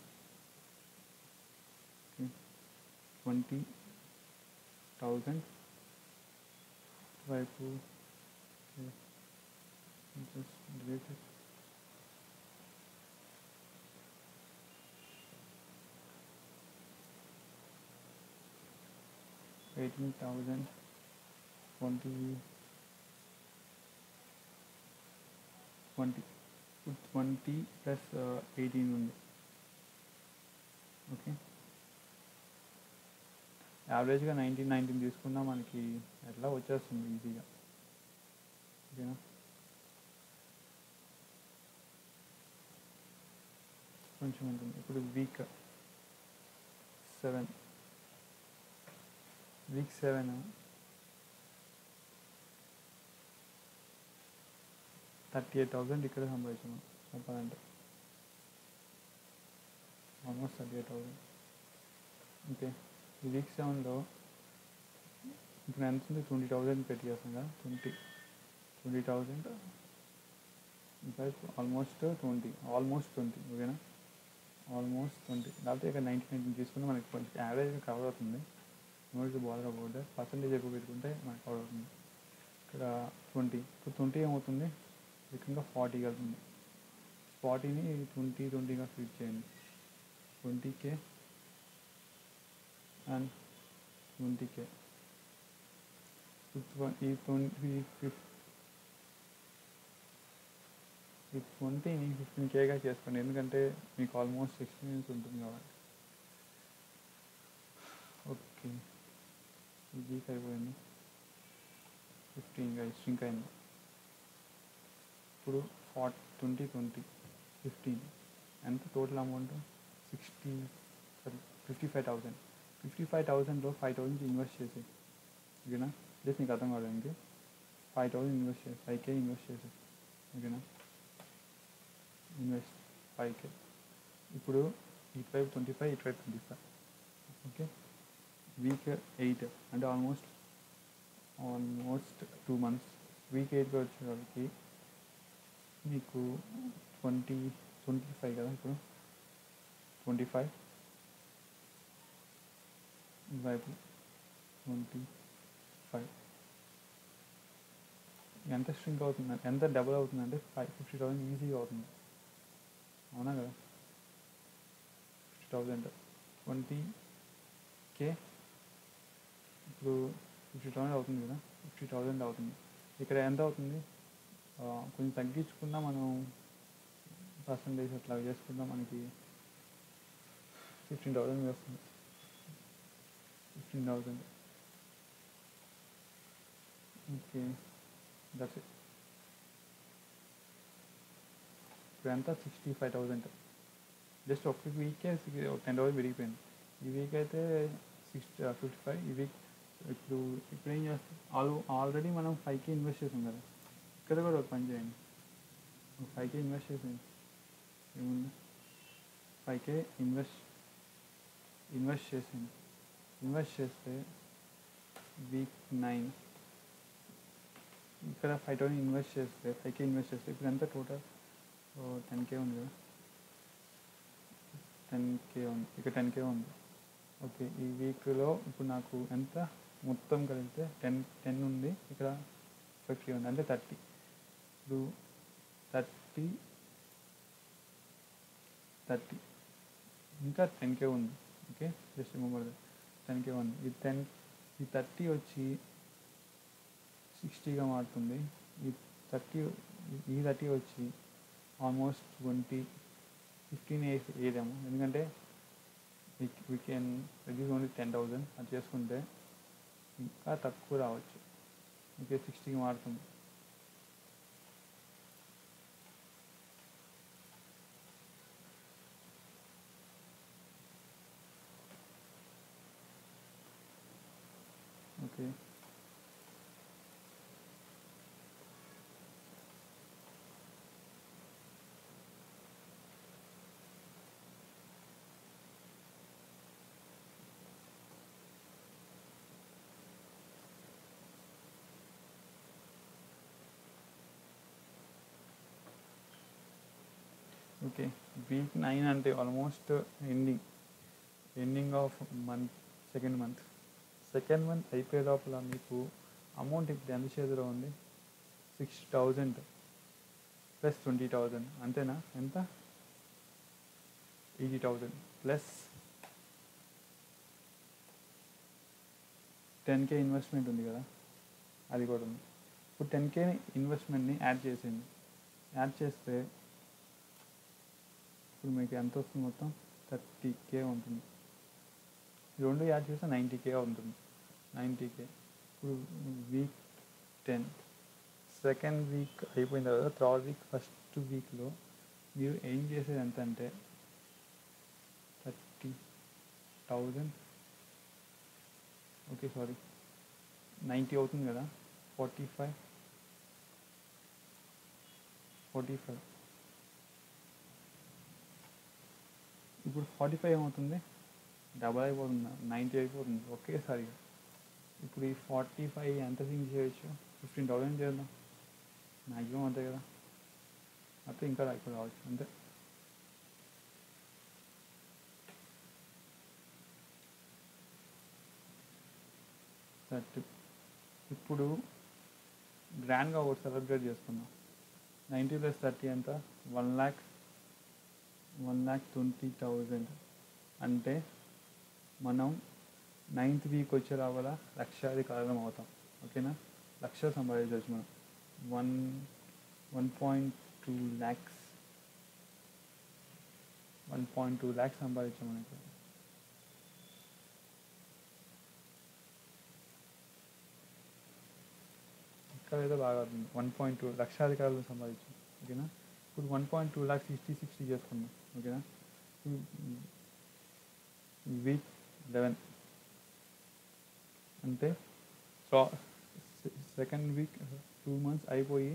ట్వంటీ థౌజండ్ వైపు just delete it. Eighteen thousand twenty twenty twenty plus eighteen ఉంది ఓకే యావరేజ్గా నైన్టీన్ నైన్టీన్ తీసుకున్నా మనకి ఎట్లా వచ్చేస్తుంది ఈజీగా ఓకేనా కొంచెం ఉంటుంది ఇప్పుడు week seven week seven thirty eight thousand ఇక్కడ సంపాదించాము చెప్పాలంటే almost thirty eight thousand okay ఈ వీక్ సెవెన్లో ఇప్పుడు ఎంత ఉంది ట్వంటీ థౌసండ్ పెట్టి చేస్తాం కదా ట్వంటీ ట్వంటీ థౌసండ్ ఇంకా ఆల్మోస్ట్ ట్వంటీ ఆల్మోస్ట్ ట్వంటీ ఓకేనా ఆల్మోస్ట్ ట్వంటీ లేకపోతే ఇక్కడ నైంటీ నైన్ తీసుకుంటే మనకి కొంచెం యావరేజ్గా కవర్ అవుతుంది నోట్స్ బాగా పోతే పర్సంటేజ్ ఎక్కువ పెట్టుకుంటే మనకి కవర్ అవుతుంది ఇక్కడ ట్వంటీ ఇప్పుడు ట్వంటీ ఏమవుతుంది ఏకంగా ఫార్టీ అవుతుంది ఫార్టీని ట్వంటీ ట్వంటీగా ఫిట్ చేయండి twenty K and twenty K ఈ ట్వంటీ ఫిఫ్ ఈ ట్వంటీని ఫిఫ్టీన్ కేగా చేసుకోండి ఎందుకంటే మీకు ఆల్మోస్ట్ ఎక్స్పీరియన్స్ ఉంటుంది కాబట్టి ఓకే ఈ వీక్ అయిపోయింది ఫిఫ్టీన్గా స్ట్రింక్ అయింది ఇప్పుడు ఫార్టీ ట్వంటీ ట్వంటీ ఫిఫ్టీన్ ఎంత total amount sixty sorry fifty five thousand fifty five థౌసండ్లో ఫైవ్ థౌసండ్ ఇన్వెస్ట్ చేసి ఓకేనా జస్ట్ నీకు అర్థం కావడానికి ఫైవ్ థౌసండ్ ఇన్వెస్ట్ చేసి ఫైవ్ కే ఇన్వెస్ట్ చేసి ఓకేనా ఇన్వెస్ట్ ఫైవ్ కే ఇప్పుడు ఇటువైపు ట్వంటీ ఫైవ్ ఇటువైపు twenty five okay week eight అంటే almost almost two months week ఎయిట్కి వచ్చేవాళ్ళకి మీకు ట్వంటీ ట్వంటీ ఫైవ్ కదా ఇప్పుడు ట్వంటీ ఫైవ్ వైపు ట్వంటీ ఫైవ్ ఎంత స్ట్రింక్ అవుతుంది ఎంత డబుల్ అవుతుందంటే ఫైవ్ ఫిఫ్టీ థౌసండ్ ఈజీగా అవుతుంది అవునా కదా ఫిఫ్టీ థౌజండ్ ట్వంటీ కే ఇప్పుడు ఫిఫ్టీ థౌసండ్ అవుతుంది కదా ఫిఫ్టీ థౌసండ్ అవుతుంది ఇక్కడ ఎంత అవుతుంది ఆ, కొంచెం తగ్గించుకున్నా మనం పర్సంటేజ్ అట్లా చేసుకున్నా మనకి ఫిఫ్టీన్ థౌసండ్ వస్తుంది fifteen thousand okay that's it ఇప్పుడు ఎంత సిక్స్టీ ఫైవ్ థౌసండ్ జస్ట్ ఒక వీకే టెన్ థౌసండ్ పెరిగిపోయింది ఈ వీక్ అయితే సిక్స్టీ ఫిఫ్టీ ఫైవ్ ఈ వీక్ ఇప్పుడు ఇప్పుడు ఏం చేస్తాం ఆల్ ఆల్రెడీ మనం ఫైవ్కి ఇన్వెస్ట్ చేసాం కదా ఇక్కడ కూడా ఒక పని చేయండి ఫైవ్ కే ఇన్వెస్ట్ చేసింది ఏముంది ఫైవ్ కే ఇన్వెస్ట్ ఇన్వెస్ట్ చేసింది ఇన్వెస్ట్ చేస్తే వీక్ నైన్ ఇక్కడ ఫైవ్ థౌసండ్ ఇన్వెస్ట్ చేస్తే ఫైవ్ కే ఇన్వెస్ట్ చేస్తే ఇప్పుడు ఎంత టోటల్ టెన్ కే ఉంది కదా టెన్ కే ఉంది ఇక్కడ టెన్ కే ఉంది ఓకే ఈ వీక్లో ఇప్పుడు నాకు ఎంత మొత్తం కలిపితే టెన్ టెన్ ఉంది ఇక్కడ ఫైవ్ కే ఉంది అంటే థర్టీ ఇప్పుడు థర్టీ థర్టీ ఇంకా టెన్ కే ఉంది okay just remember ten K ఉంది ఈ టెన్ ఈ థర్టీ వచ్చి సిక్స్టీగా మారుతుంది ఈ థర్టీ ఈ థర్టీ వచ్చి ఆల్మోస్ట్ ట్వంటీ ఫిఫ్టీన్ ఇయర్స్ ఏదేమో ఎందుకంటే we can reduce only ten thousand అది చేసుకుంటే ఇంకా తక్కువ రావచ్చు ఓకే సిక్స్టీకి మారుతుంది ఓకే ఓకే వీక్ నైన్ అంటే almost ending ending of month second month second month అయిపోయే లోపల మీకు అమౌంట్ ఇప్పుడు ఎంత చేతిలో ఉంది six thousand plus twenty thousand అంతేనా ఎంత eighty thousand plus ten K investment ఉంది కదా అది కూడా ఉంది ఇప్పుడు టెన్ కే ఇన్వెస్ట్మెంట్ని యాడ్ చేసింది యాడ్ చేస్తే ఇప్పుడు మీకు ఎంత వస్తుంది మొత్తం థర్టీ కే ఉంటుంది ఈ రెండు యాడ్ చేస్తే నైంటీ కే ఉంటుంది నైంటీ కే ఇప్పుడు వీక్ టెన్ సెకండ్ వీక్ అయిపోయిన తర్వాత థర్డ్ వీక్ ఫస్ట్ వీక్లో మీరు ఏం చేసేది ఎంత అంటే thirty thousand okay sorry ninety అవుతుంది కదా ఫార్టీ ఫైవ్ ఫార్టీ ఫైవ్ ఇప్పుడు ఫార్టీ ఫైవ్ ఏమవుతుంది డబల్ అయిపోతుంది నైంటీ అయిపోతుంది ఒకేసారిగా ఇప్పుడు ఈ ఫార్టీ ఫైవ్ ఎంత థింక్ చేయొచ్చు ఫిఫ్టీన్ థౌసండ్ చేద్దాం మ్యాక్సిమం అంతే కదా అయితే ఇంకా ఎక్కువ రావచ్చు అంతే థర్టీ ఇప్పుడు గ్రాండ్గా ఒకటి సెలబ్రేట్ చేసుకుందాం నైంటీ ప్లస్ థర్టీ ఎంత one lakh one lakh twenty thousand అంటే మనం నైన్త్ వీక్ వచ్చే రావాల లక్షాధికారం అవుతాం ఓకేనా లక్ష సంపాదించవచ్చు మనం one one point two lakhs one point two lakhs సంపాదించాం మనకి ఇక్కడ అయితే బాగా అవుతుంది వన్ పాయింట్ టూ లక్షాధికారులు సంపాదించాం ఓకేనా ఇప్పుడు one point two lakhs sixty sixty చేసుకున్నాం ఓకేనా వీక్ లెవెన్ అంటే so second week two months అయిపోయి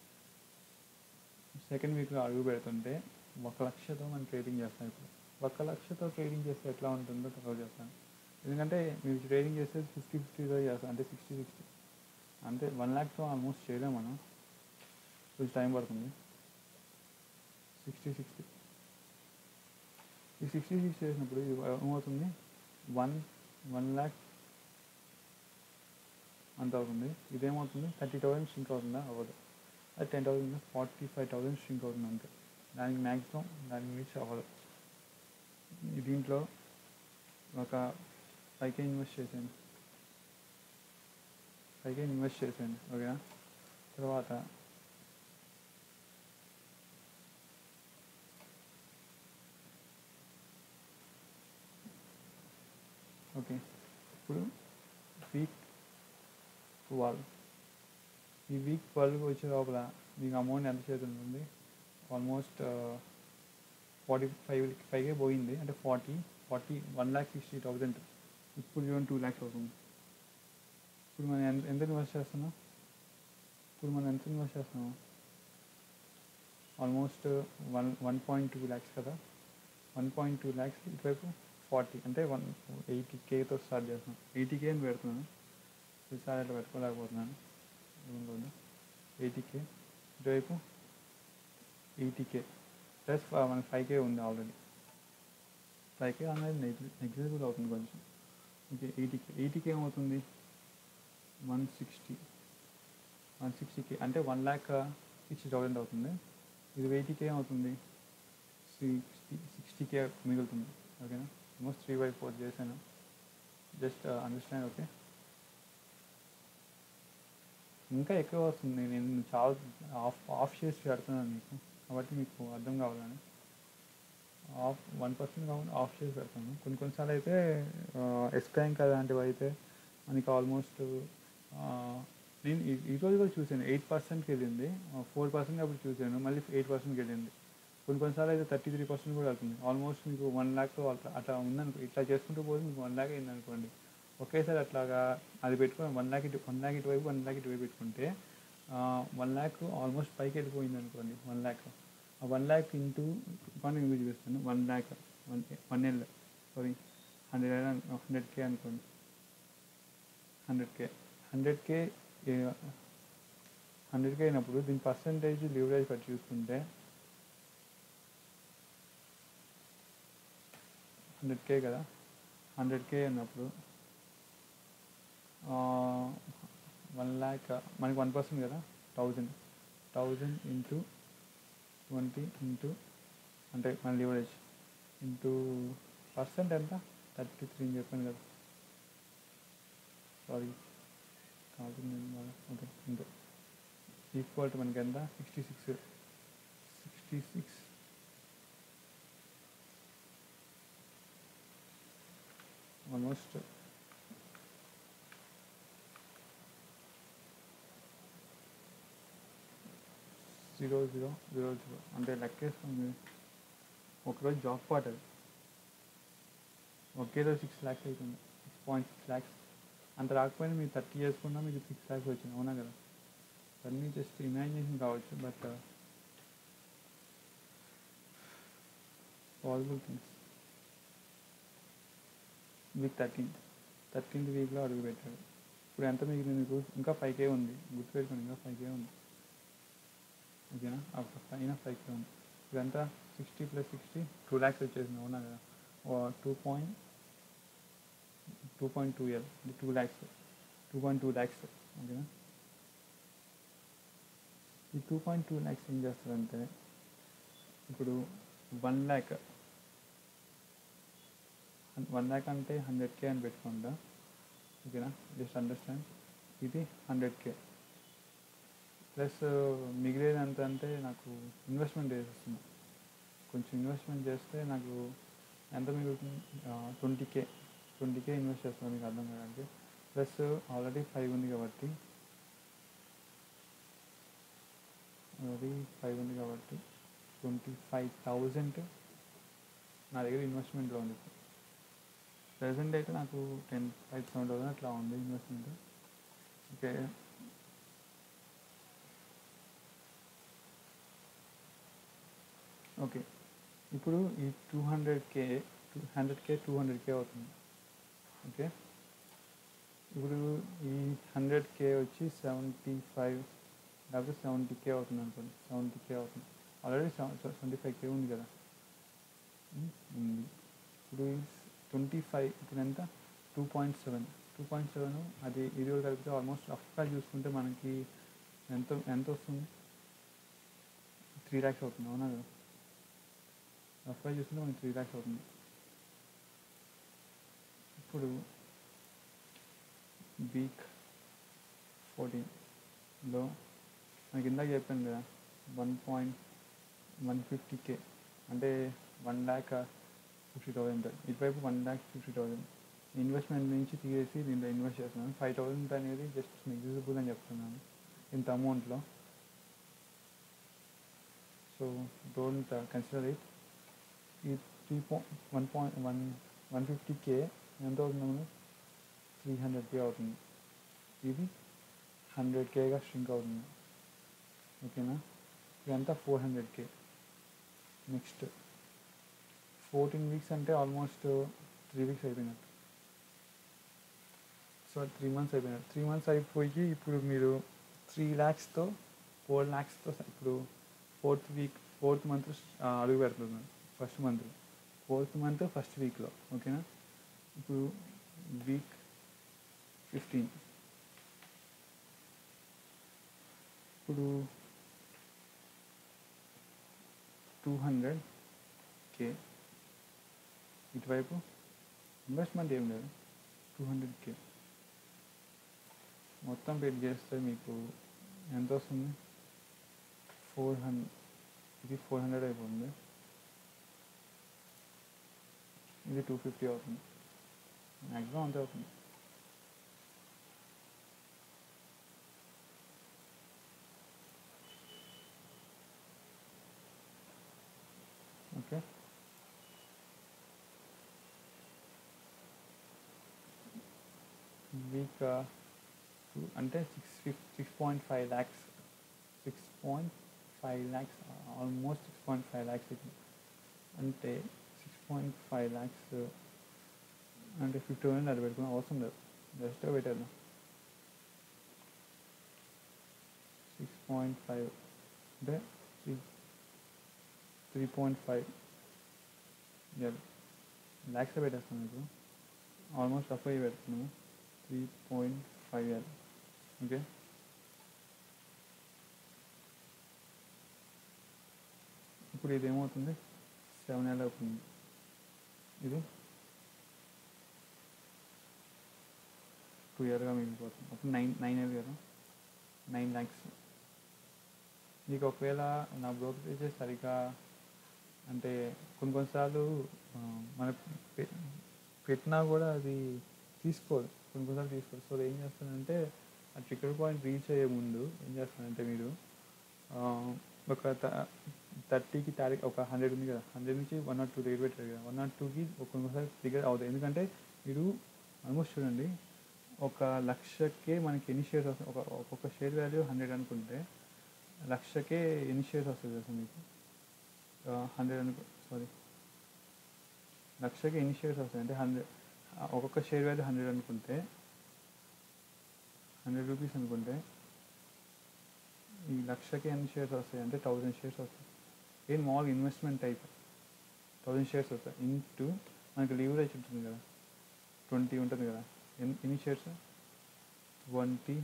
సెకండ్ వీక్లో అడుగు పెడుతుంటే ఒక లక్షతో మనం ట్రేడింగ్ చేస్తాం ఇప్పుడు ఒక లక్షతో ట్రేడింగ్ చేస్తే ఎట్లా ఉంటుందో తర్వాత చేస్తాను ఎందుకంటే మీరు ట్రేడింగ్ చేస్తే ఫిఫ్టీ ఫిఫ్టీతో చేస్తాం అంటే సిక్స్టీ సిక్స్టీ అంటే వన్ ల్యాక్తో ఆల్మోస్ట్ చేయలేం మనం కొంచెం టైం పడుతుంది సిక్స్టీ సిక్స్టీ ఈ సిక్స్టీ సిక్స్ చేసినప్పుడు ఇది ఏమవుతుంది వన్ వన్ ల్యాక్ అంత అవుతుంది ఇదేమవుతుంది థర్టీ థౌసండ్ స్ట్రింక్ అవుతుందా అవ్వదు అది ten thousand forty five thousand shrink అవుతుంది అంతే దానికి మ్యాక్సిమం దానికి మించి అవ్వదు ఈ దీంట్లో ఒక ఫైవ్కే ఇన్వెస్ట్ చేశాను ఫైవ్కే ఇన్వెస్ట్ చేశాను ఓకేనా తర్వాత ఓకే ఇప్పుడు వీక్ ట్వెల్వ్ ఈ వీక్ ట్వెల్వ్కి వచ్చే లోపల మీకు అమౌంట్ ఎంత చేతి ఉంటుంది ఆల్మోస్ట్ ఫార్టీ ఫైవ్ ఫైవ్కే పోయింది అంటే forty forty one lakh sixty thousand ఇప్పుడు చూడండి టూ ల్యాక్స్ అవుతుంది ఇప్పుడు మనం ఎంత ఎంత ఇన్వెస్ట్ చేస్తున్నాం ఇప్పుడు మనం ఎంత ఇన్వెస్ట్ చేస్తున్నాం almost one one point two lakhs కదా వన్ పాయింట్ టూ ల్యాక్స్ ఇటువైపు ఫార్టీ అంటే వన్ ఎయిటీ కేతో స్టార్ట్ చేస్తున్నాను ఎయిటీ కే అని పెడుతున్నాను ఈసారి అట్లా పెట్టుకోలేకపోతున్నాను రూమ్లో ఎయిటీ కే ఇటువైపు ఎయిటీ కే ప్లస్ మనకి ఫైవ్ కే ఉంది ఆల్రెడీ ఫైవ్ కే అనేది నెగ్జిబుల్ అవుతుంది కొంచెం okay eighty K eighty K ఏమవుతుంది one sixty one sixty K అంటే వన్ ల్యాక్ సిక్స్టీ థౌసండ్ అవుతుంది ఇది ఎయిటీ కే అవుతుంది సిక్స్టీ సిక్స్టీ కే మిగులుతుంది ఓకేనా ఆల్మోస్ట్ త్రీ బై ఫోర్ చేశాను జస్ట్ అండర్స్టాండ్ ఓకే ఇంకా ఎక్కువ వస్తుంది నేను చాలా ఆఫ్ ఆఫ్ చేసి పెడుతున్నాను మీకు కాబట్టి మీకు అర్థం కావాలని ఆఫ్ వన్ పర్సెంట్ కావాలి ఆఫ్ చేసి పెడతాను కొన్ని కొన్నిసార్లు అయితే ఎస్ బ్యాంక్ అలాంటివి అయితే మనకి ఆల్మోస్ట్ నేను ఈ- ఈ రోజు కూడా చూసాను ఎయిట్ పర్సెంట్కి వెళ్ళింది ఫోర్ పర్సెంట్ అప్పుడు చూసాను మళ్ళీ ఎయిట్ పర్సెంట్కి వెళ్ళింది కొన్ని కొన్నిసార్లు అయితే థర్టీ త్రీ పర్సెంట్ కూడా అవుతుంది ఆల్మోస్ట్ మీకు వన్ ల్యాక్ అట్లా అట్లా ఉందనుకో ఇట్లా చేసుకుంటూ పోతే మీకు వన్ ల్యాక్ అయింది అనుకోండి ఒకేసారి అట్లాగా అది పెట్టుకొని వన్ ల్యాక్ ఇటు వన్ ల్యాక్ ఇటువైపు వన్ ల్యాక్ ఇటువైపు పెట్టుకుంటే వన్ ల్యాక్ ఆల్మోస్ట్ పైకి వెళ్ళిపోయింది అనుకోండి వన్ ల్యాక్ ఆ వన్ ల్యాక్ ఇంటూ పని యూజ్ చేస్తాను one lakh one one L sorry hundred hundred K అనుకోండి hundred K hundred K hundred K అయినప్పుడు దీని పర్సంటేజ్ లివరేజ్ పట్టి చూసుకుంటే హండ్రెడ్ కే కదా హండ్రెడ్ కే అన్నప్పుడు వన్ ల్యాక్ మనకి వన్ పర్సెంట్ కదా thousand thousand into twenty into అంటే మన లివరేజ్ ఇంటూ పర్సెంట్ ఎంత థర్టీ త్రీ అని చెప్పాను కదా సారీ కాదు ఓకే ఇంటూ ఈక్వల్ టు మనకి ఎంత sixty six sixty six almost zero zero zero zero అంటే లెక్కేస్తుంది ఒకరోజు జాబ్ పాట్ అది ఒకే రోజు సిక్స్ ల్యాక్స్ అవుతుంది సిక్స్ పాయింట్ సిక్స్ ల్యాక్స్ అంత రాకపోయినా మీరు థర్టీ చేసుకున్నా మీకు సిక్స్ ల్యాక్స్ వచ్చింది అవునా కదా అన్నీ జస్ట్ ఇమాజినేషన్ కావచ్చు but possible things week thirteen thirteenth వీక్లో అడుగు పెట్టాడు ఇప్పుడు ఎంత మిగిలింది మీకు ఇంకా ఫైవ్ కే ఉంది గుర్తుపెట్టుకోండి ఇంకా ఫైవ్ కే ఉంది ఓకేనా అప్పుడు పైన ఫైవ్ కే ఉంది ఇదంతా sixty plus sixty two lakhs వచ్చేసింది అవునా కదా two point two point two year అంటే two lakhs two point two lakhs ఓకేనా ఈ టూ పాయింట్ టూ ల్యాక్స్ ఏం చేస్తారంటే ఇప్పుడు వన్ ల్యాక్ వన్ ల్యాక్ అంటే హండ్రెడ్ కే అని పెట్టుకుంటా ఓకేనా జస్ట్ అండర్స్టాండ్ ఇది హండ్రెడ్ కే ప్లస్ మిగిలేది ఎంత అంటే నాకు ఇన్వెస్ట్మెంట్ చేసేస్తున్నా కొంచెం ఇన్వెస్ట్మెంట్ చేస్తే నాకు ఎంత మిగులుతుంది twenty K twenty K invest చేస్తాను మీకు అర్థం కాదంటే ప్లస్ ఆల్రెడీ ఫైవ్ ఉంది కాబట్టి ఆల్రెడీ ఫైవ్ ఉంది కాబట్టి ట్వంటీ ఫైవ్ థౌజండ్ నా దగ్గర ఇన్వెస్ట్మెంట్లో ఉంది ప్రజెంట్ అయితే నాకు టెన్ ఫైవ్ సెవెన్ థౌసండ్ అట్లా ఉంది ఇన్వెస్ట్మెంట్ ఓకే ఓకే ఇప్పుడు ఈ two hundred K two hundred K two hundred K అవుతుంది ఓకే ఇప్పుడు ఈ హండ్రెడ్ కే వచ్చి సెవెంటీ ఫైవ్ లేకపోతే సెవెంటీ కే అవుతుంది అనుకోండి సెవెంటీ కే అవుతుంది ఆల్రెడీ సెవెంటీ ఫైవ్ కే ఉంది కదా ఉమ్, ఉంది ఇప్పుడు ట్వంటీ ఫైవ్ ఇప్పుడు ఎంత two point seven two point seven అది ఇది కూడా కలిపితే ఆల్మోస్ట్ రఫ్గా చూసుకుంటే మనకి ఎంత ఎంత వస్తుంది త్రీ ల్యాక్స్ అవుతుంది అవునా కదా రఫ్గా చూసుకుంటే మనకి త్రీ ల్యాక్స్ అవుతుంది ఇప్పుడు వీక్ ఫోర్టీన్లో మనకి ఇందాక చెప్పాను కదా one point one fifty K అంటే వన్ ల్యాక్ ఫిఫ్టీ థౌసండ్ ఇటువైపు one lakh fifty thousand investment నుంచి తీసేసి దీంట్లో ఇన్వెస్ట్ చేస్తున్నాను ఫైవ్ థౌసండ్ అనేది జస్ట్ నెగ్జిబుల్ అని చెప్తున్నాను ఇంత అమౌంట్లో సో డోంట్ కన్సిడర్ ఇట్ ఈ three point one point one one fifty K ఎంత అవుతుంది మనకు త్రీ హండ్రెడ్ కే అవుతుంది ఇది హండ్రెడ్ కేగా స్ట్రింక్ అవుతుంది ఓకేనా ఇదంతా four hundred K next fourteen weeks అంటే ఆల్మోస్ట్ త్రీ వీక్స్ అయిపోయినట్టు సో త్రీ మంత్స్ అయిపోయినట్టు త్రీ మంత్స్ అయిపోయి ఇప్పుడు మీరు త్రీ ల్యాక్స్తో ఫోర్ ల్యాక్స్తో ఇప్పుడు ఫోర్త్ వీక్ ఫోర్త్ మంత్ అడుగు పెడుతున్నాను first month fourth month first వీక్లో ఓకేనా ఇప్పుడు వీక్ ఫిఫ్టీన్ ఇప్పుడు టూ హండ్రెడ్ కే ఇటువైపు ఇన్వెస్ట్మెంట్ ఏం లేదు టూ హండ్రెడ్ కే మొత్తం పెట్టి చేస్తే మీకు ఎంత వస్తుంది ఫోర్ హండ్రెడ్ ఇది ఫోర్ హండ్రెడ్ అయిపోతుంది ఇది టూ ఫిఫ్టీ అవుతుంది మ్యాక్సిమం అంతే అవుతుంది ఓకే వీక్ అంటే six fif six point five lakhs six point five lakhs almost six point five lakhs అంటే సిక్స్ పాయింట్ ఫైవ్ ల్యాక్స్ అంటే ఫిఫ్టీ థౌసండ్ అది పెట్టుకునే అవసరం లేదు జస్ట్ పెట్టేద్దాం సిక్స్ పాయింట్ ఫైవ్ అంటే three three point five lakhs పెట్టేస్తాను మీకు ఆల్మోస్ట్ రఫ్ అయ్యి పెడుతున్నాము three point five year okay ఇప్పుడు ఇది ఏమవుతుంది సెవెన్ ఎల్ అవుతుంది ఇది టూ ఇయర్గా మిగిలిపోతుంది అప్పుడు నైన్ నైన్ ఎల్ కదా నైన్ ల్యాక్స్ నీకు ఒకవేళ నా బ్రోకరేజెస్ సరిగా అంటే కొన్ని కొన్నిసార్లు ఆ, మన పె- పెట్టినా కూడా అది తీసుకోదు కొన్ని కొన్నిసార్లు తీసుకోదు సో ఏం చేస్తానంటే ఆ ట్రిక్కర్ పాయింట్ రీచ్ అయ్యే ముందు ఏం చేస్తానంటే మీరు ఆ, ఒక థర్టీకి తారీఖు ఒక హండ్రెడ్ ఉంది కదా హండ్రెడ్ నుంచి వన్ నాట్ టూ రేట్ పెట్టారు కదా వన్ నాట్ టూకి ఒక్కొక్కసారి ట్రిగర్ అవుతుంది ఎందుకంటే మీరు ఆల్మోస్ట్ చూడండి ఒక లక్షకే మనకి ఎన్ని షేర్స్ వస్తాయి ఒక ఒక్కొక్క షేర్ వాల్యూ హండ్రెడ్ అనుకుంటే లక్షకే ఎన్ని షేర్స్ వస్తుంది అసలు మీకు హండ్రెడ్ అనుకో సారీ లక్షకి ఎన్ని షేర్స్ వస్తాయి అంటే హండ్రెడ్ ఒక్కొక్క షేర్ వాల్యూ హండ్రెడ్ అనుకుంటే హండ్రెడ్ రూపీస్ అనుకుంటే ఈ లక్షకి ఎన్ని షేర్స్ వస్తాయి అంటే థౌజండ్ షేర్స్ వస్తాయి ఏం మామూలుగా ఇన్వెస్ట్మెంట్ టైప్ థౌజండ్ షేర్స్ వస్తాయి ఇంటూ మనకి లీవరేజ్ ఉంటుంది కదా ట్వంటీ ఉంటుంది కదా ఎన్ని ఎన్ని షేర్స్ ట్వంటీ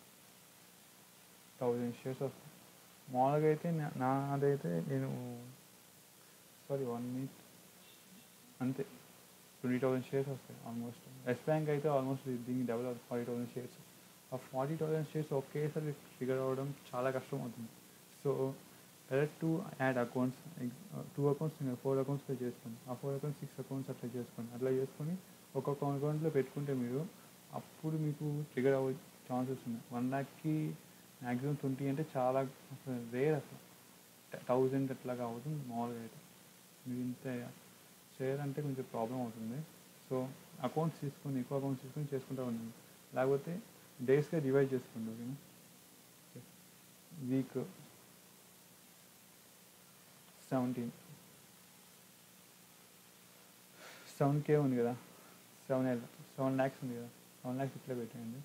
థౌజండ్ షేర్స్ వస్తాయి మామూలుగా అయితే నా- నాదైతే నేను సారీ వన్ వీక్ అంతే ట్వంటీ థౌసండ్ షేర్స్ వస్తాయి ఆల్మోస్ట్ ఎస్ బ్యాంక్ అయితే ఆల్మోస్ట్ దీనికి డబుల్ అవుతుంది ఫార్టీ థౌసండ్ షేర్స్ ఆ ఫార్టీ థౌసండ్ షేర్స్ ఒకేసారి ఫిగర్ అవ్వడం చాలా కష్టం అవుతుంది so direct to add accounts two accounts four accounts pay చేసుకోండి ఆ ఫోర్ అకౌంట్స్ సిక్స్ అకౌంట్స్ అట్లా చేసుకోండి అట్లా చేసుకొని ఒక్కొక్క అకౌంట్లో పెట్టుకుంటే మీరు అప్పుడు మీకు ట్రిగర్ అవ్వే ఛాన్సెస్ ఉన్నాయి వన్ ల్యాక్కి మ్యాక్సిమం ట్వంటీ అంటే చాలా అసలు రేర్ అసలు థౌజండ్ అట్లాగా అవుతుంది మామూలుగా అయితే మీరు ఇంత చేయాలంటే కొంచెం ప్రాబ్లం అవుతుంది సో అకౌంట్స్ తీసుకొని ఎక్కువ అకౌంట్స్ తీసుకొని చేసుకుంటా ఉండండి లేకపోతే డేస్గా డివైడ్ చేసుకోండి ఓకేనా వీక్ సెవెంటీన్ సెవెన్ కే ఉంది కదా సెవెన్ ఎల్ సెవెన్ ల్యాక్స్ ఉంది కదా సెవెన్ ల్యాక్స్ ఇట్లా పెట్టండి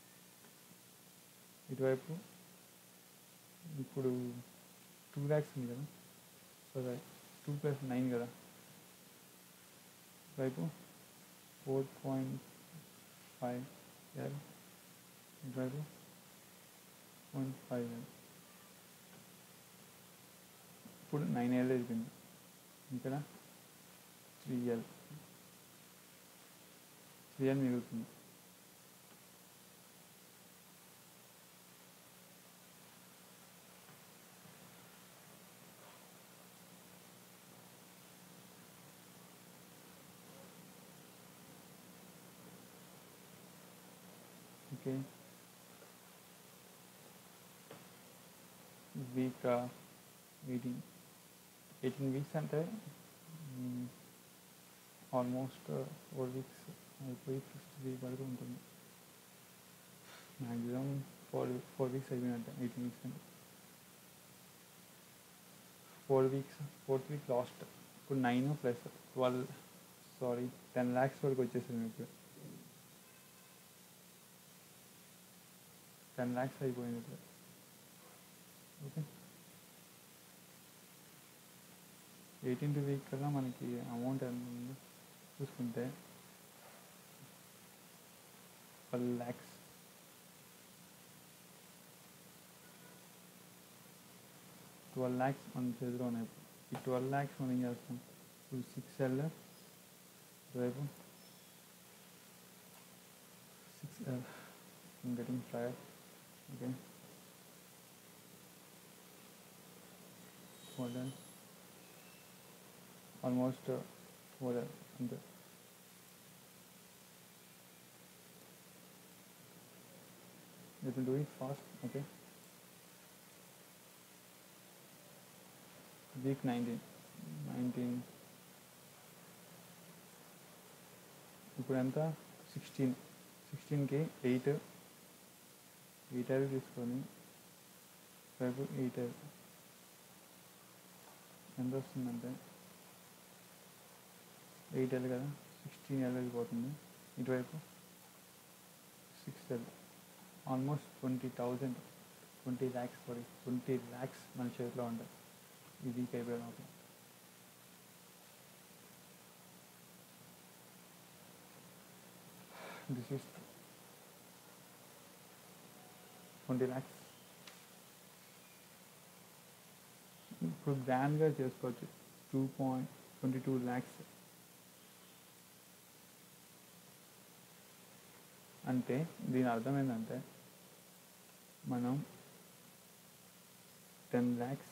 ఇటువైపు ఇప్పుడు టూ ల్యాక్స్ ఉంది కదా సో టూ ప్లస్ నైన్ కదా ఇటువైపు ఫోర్ పాయింట్ ఫైవ్ ఎల్ ఇటువైపు పాయింట్ ఫైవ్ ఎల్ ఇప్పుడు నైన్ ఎల్ అయిపోయింది ఇక్కడ త్రీ ఎల్ త్రీ ఎల్ మిగులుతుంది okay week eighteen eighteen weeks అంటే ఆల్మోస్ట్ ఫోర్ వీక్స్ అయిపోయి ఫిఫ్త్ వీక్ వరకు ఉంటుంది మ్యాక్సిమం ఫోర్ ఫోర్ వీక్స్ అయిపోయినట్టే ఎయిటీన్ వీక్స్ అంటే four weeks fourth week last ఇప్పుడు nine plus twelve sorry ten lakhs వరకు వచ్చేసింది మీకు టెన్ ల్యాక్స్ అయిపోయింది ఇప్పుడు ఓకే ఎయిటీన్త్ వీక్ కల్లా మనకి అమౌంట్ ఎంత ఉందో చూసుకుంటే ట్వెల్వ్ ల్యాక్స్ ట్వెల్వ్ ల్యాక్స్ మన చేతిలో ఉన్నాయి ఇప్పుడు. ఈ ట్వెల్వ్ ల్యాక్స్ మనం ఏం చేస్తాం ఇప్పుడు సిక్స్ ఎల్ రేపు six L getting tire okay model almost model అంతే You will do it fast, okay? Week 19. 19. ఇప్పుడు ఎంత సిక్స్టీన్ సిక్స్టీన్కి ఎయిట్ ఎయిట్ అవి తీసుకొని రేపు ఎయిట్ అవి ఎంత వస్తుందంటే ఎయిట్ ఎల్ కదా సిక్స్టీన్ ఎల్ వెళ్ళిపోతుంది ఇటువైపు six L almost twenty thousand twenty lakhs sorry twenty lakhs మన చేతిలో ఉంటాయి ఈ వీక్ అయిపోయినప్పుడు దిస్ ఈస్ ట్వంటీ ల్యాక్స్ ఇప్పుడు గ్రాండ్గా చేసుకోవచ్చు two point twenty two lakhs అంటే దీని అర్థం ఏంటంటే మనం టెన్ ల్యాక్స్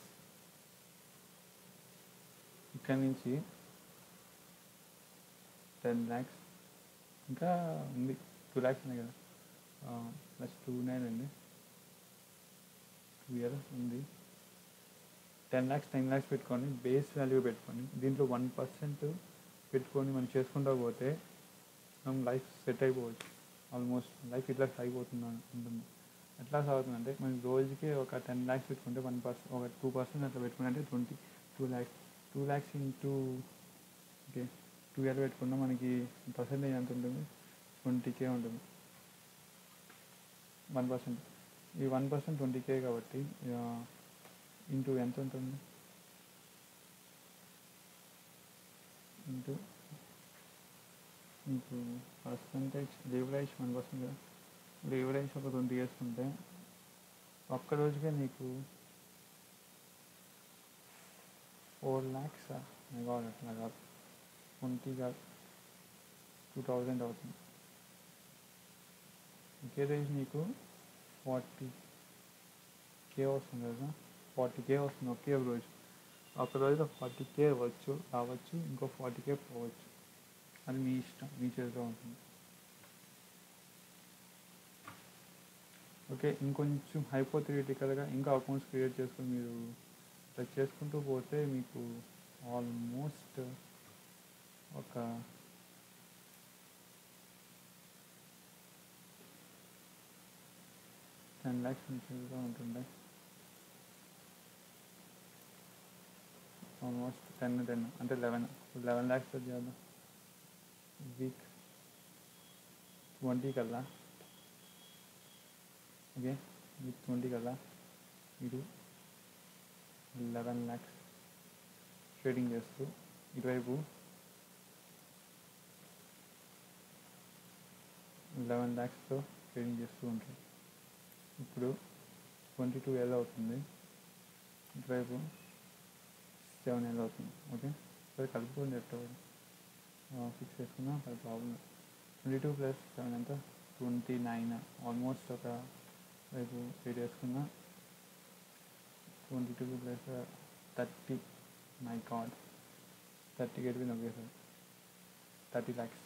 ఇక్కడి నుంచి టెన్ ల్యాక్స్ ఇంకా ఉంది టూ ల్యాక్స్ ఉన్నాయి కదా ప్లస్ టూ నైన్ ఉంది టూ ఇయర్ ఉంది టెన్ ల్యాక్స్ టెన్ ల్యాక్స్ పెట్టుకొని బేస్ వాల్యూ పెట్టుకొని దీంట్లో వన్ పర్సెంట్ పెట్టుకొని మనం చేసుకుంటా పోతే మనం లైఫ్ సెట్ అయిపోవచ్చు ఆల్మోస్ట్ లైఫ్ ఇట్లా సాగిపోతుంది ఉంటుంది ఎట్లా సాగుతుందంటే మనం రోజుకి ఒక టెన్ ల్యాక్స్ పెట్టుకుంటే వన్ పర్సెంట్ ఒక టూ పర్సెంట్ అట్లా పెట్టుకుంటే twenty two lakhs two lakhs into okay two year పెట్టుకున్నా మనకి పర్సెంటేజ్ ఎంత ఉంటుంది ట్వంటీ కే ఉంటుంది వన్ పర్సెంట్ ఈ వన్ పర్సెంట్ ట్వంటీ కే కాబట్టి ఇంటూ ఎంత ఉంటుంది ఇంటూ మీకు పర్సంటేజ్ లీవరేజ్ వన్ పర్సెంట్ కదా లీవరేజ్ ఒక ట్వంటీ వేసుకుంటే ఒక్క రోజుకే నీకు ఫోర్ ల్యాక్స్ కావాలి అట్లా కాదు ట్వంటీ కాదు టూ థౌజండ్ అవుతుంది ఒకే రోజు నీకు ఫార్టీ కే వస్తుంది కదా ఫార్టీ కే వస్తుంది ఒకే రోజు ఒక రోజులో ఫార్టీ కే వచ్చు రావచ్చు ఇంకో ఫార్టీ కే పోవచ్చు అది మీ ఇష్టం మీ చేతిలో ఉంటుంది ఓకే ఇంకొంచెం హైపోథిటికల్గా ఇంకా అకౌంట్స్ క్రియేట్ చేసుకొని మీరు ఇట్లా చేసుకుంటూ పోతే మీకు ఆల్మోస్ట్ ఒక టెన్ ల్యాక్స్ మీ చేతిలో ఉంటుండే ఆల్మోస్ట్ టెన్ టెన్ అంటే లెవెన్ లెవెన్ ల్యాక్స్ చేద్దాం వీక్ ట్వంటీ కల్లా ఓకే వీక్ ట్వంటీ కల్లా మీరు లెవెన్ ల్యాక్స్ ట్రేడింగ్ చేస్తూ ఇటువైపు లెవెన్ ల్యాక్స్తో ట్రేడింగ్ చేస్తూ ఉంటారు ఇప్పుడు ట్వంటీ టూ ఎల్ అవుతుంది ఇటువైపు సెవెన్ ఎల్ అవుతుంది ఓకే సరే కలుపుకోండి ఎట్టో ఫిక్స్ చేసుకున్నా అది problem twenty two plus seven ఎంత ట్వంటీ నైన్ ఆల్మోస్ట్ ఒక రేపు ఎయిట్ వేసుకున్నా twenty two plus thirty my card thirty get okay sir thirty lakhs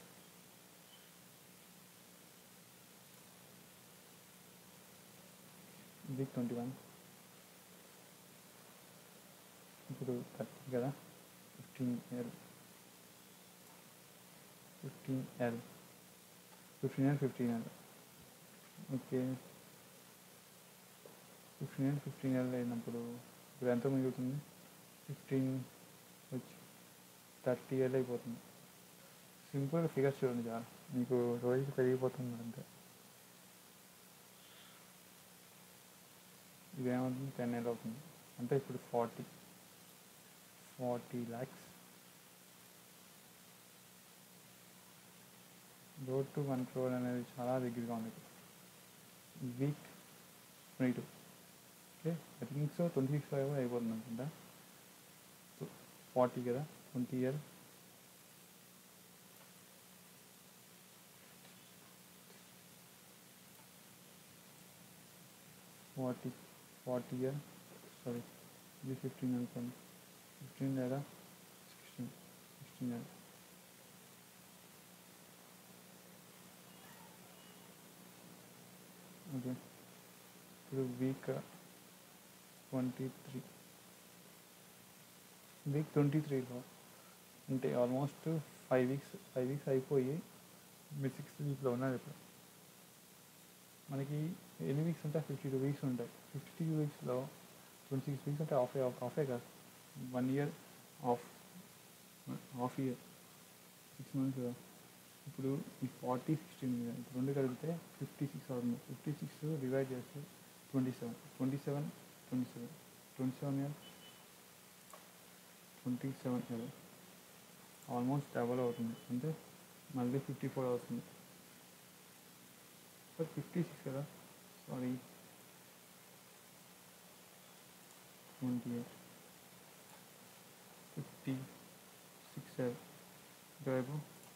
ఇది ట్వంటీ వన్ ఇప్పుడు థర్టీ కదా fifteen L fifteen L fifteen L fifteen L okay fifteen L fifteen L అయినప్పుడు ఇప్పుడు ఎంత మిగులుతుంది ఫిఫ్టీన్ వచ్చి థర్టీ ఇయర్లు అయిపోతుంది సింపుల్ ఫిగర్స్ చూడండి చాలా మీకు రోజుకి పెరిగిపోతుంది అంతే ఇదేమవుతుంది టెన్ ఇయర్ అవుతుంది అంటే ఇప్పుడు forty forty lakhs road to one crore అనేది చాలా దగ్గరగా ఉంది week twenty two okay I think so twenty six five అయిపోతుంది అనుకుంటా ఫార్టీ కదా twenty year forty forty year sorry ఇది ఫిఫ్టీన్ అనుకోండి ఫిఫ్టీన్ లేదా సిక్స్టీన్ సిక్స్టీన్ ఇయర్ ఓకే ఇప్పుడు week twenty three week twenty త్రీలో అంటే almost five weeks five weeks అయిపోయి మీరు సిక్స్త్ వీక్లో ఉన్నారు ఇప్పుడు మనకి ఎన్ని వీక్స్ ఉంటాయి ఫిఫ్టీ టూ వీక్స్ ఉంటాయి ఫిఫ్టీ టూ వీక్స్లో ట్వంటీ సిక్స్ వీక్స్ అంటే హాఫ్ హాఫే కాదు one year of half year six months కదా ఇప్పుడు ఈ ఫార్టీ సిక్స్టీన్ ఇప్పుడు రెండు కలిపితే ఫిఫ్టీ సిక్స్ అవుతుంది ఫిఫ్టీ సిక్స్ డివైడ్ చేస్తే twenty seven twenty seven twenty seven twenty seven year twenty seven year almost double అవుతుంది అంటే మళ్ళీ ఫిఫ్టీ ఫోర్ అవుతుంది సార్ ఫిఫ్టీ సిక్స్ కదా sorry twenty eight fifty six ఇటువైపు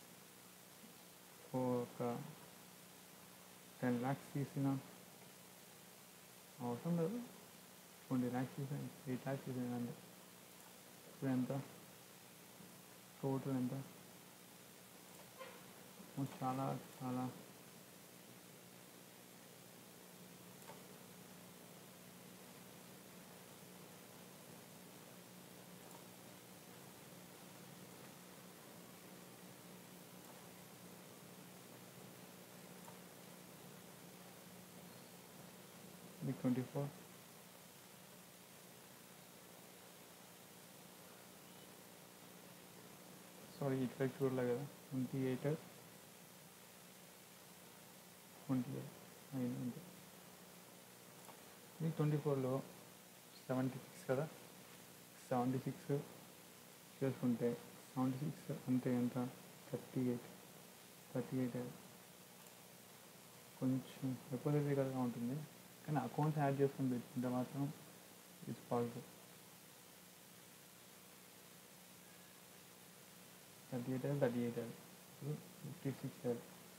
ఒక టెన్ ల్యాక్స్ తీసిన అవసరం లేదు ట్వంటీ ల్యాక్స్ తీసాను ఎయిట్ ల్యాక్స్ తీసాను అంటే ఇప్పుడు ఎంత టోటల్ ఎంత చాలా చాలా మీకు ట్వంటీ ఫోర్ సారీ ఇక్కడ చూడలే కదా ట్వంటీ ఎయిట్ ట్వంటీ ఎయిట్ అయింది అంతే మీకు ట్వంటీ ఫోర్లో సెవెంటీ సిక్స్ కదా సెవెంటీ సిక్స్ చేసుకుంటే సెవెంటీ సిక్స్ అంటే ఎంత థర్టీ ఎయిట్ థర్టీ ఎయిట్ కొంచెం ఎక్కువ దగ్గరగా ఉంటుంది కానీ అకౌంట్స్ యాడ్ చేసుకొని పెట్టుకుంటే మాత్రం ఇట్స్ పాసిబుల్ థర్టీ ఎయిట్ అయ్యాలి థర్టీ ఎయిట్ అయ్యాలి ఇప్పుడు ఫిఫ్టీ సిక్స్ అయ్యాలి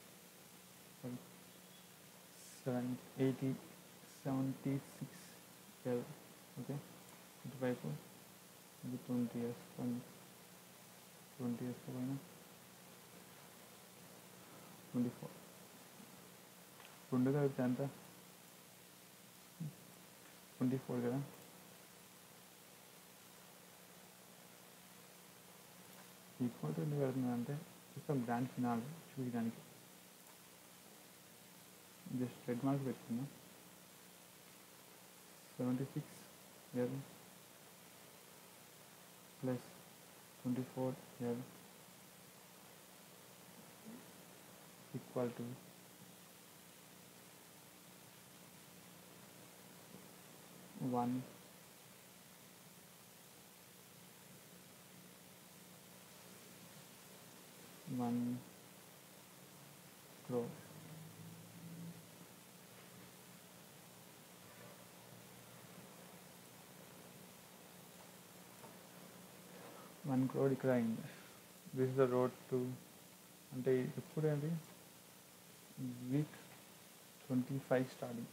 సెవెన్ ఎయిటీ సెవెంటీ సిక్స్ అయ్యాలి ఓకే ఇటువైపు ఇది ట్వంటీ ఇయర్స్ ట్వంటీ ఇయర్స్ పైన ట్వంటీ ఫోర్ రెండు కలిపితే ఎంత ట్వంటీ ఫోర్ కదా ఈక్వల్ టు ఎందుకు కడుతుంది అంటే జస్ట్ గ్రాండ్ ఫినాల్ చూపించడానికి జస్ట్ రెడ్ మార్క్ పెట్టుకున్నా seventy six year plus twenty four year equal to one one crore one crore ఇక్కడ అయింది దిస్ ద రోడ్ టు అంటే ఎప్పుడు అది week twenty five starting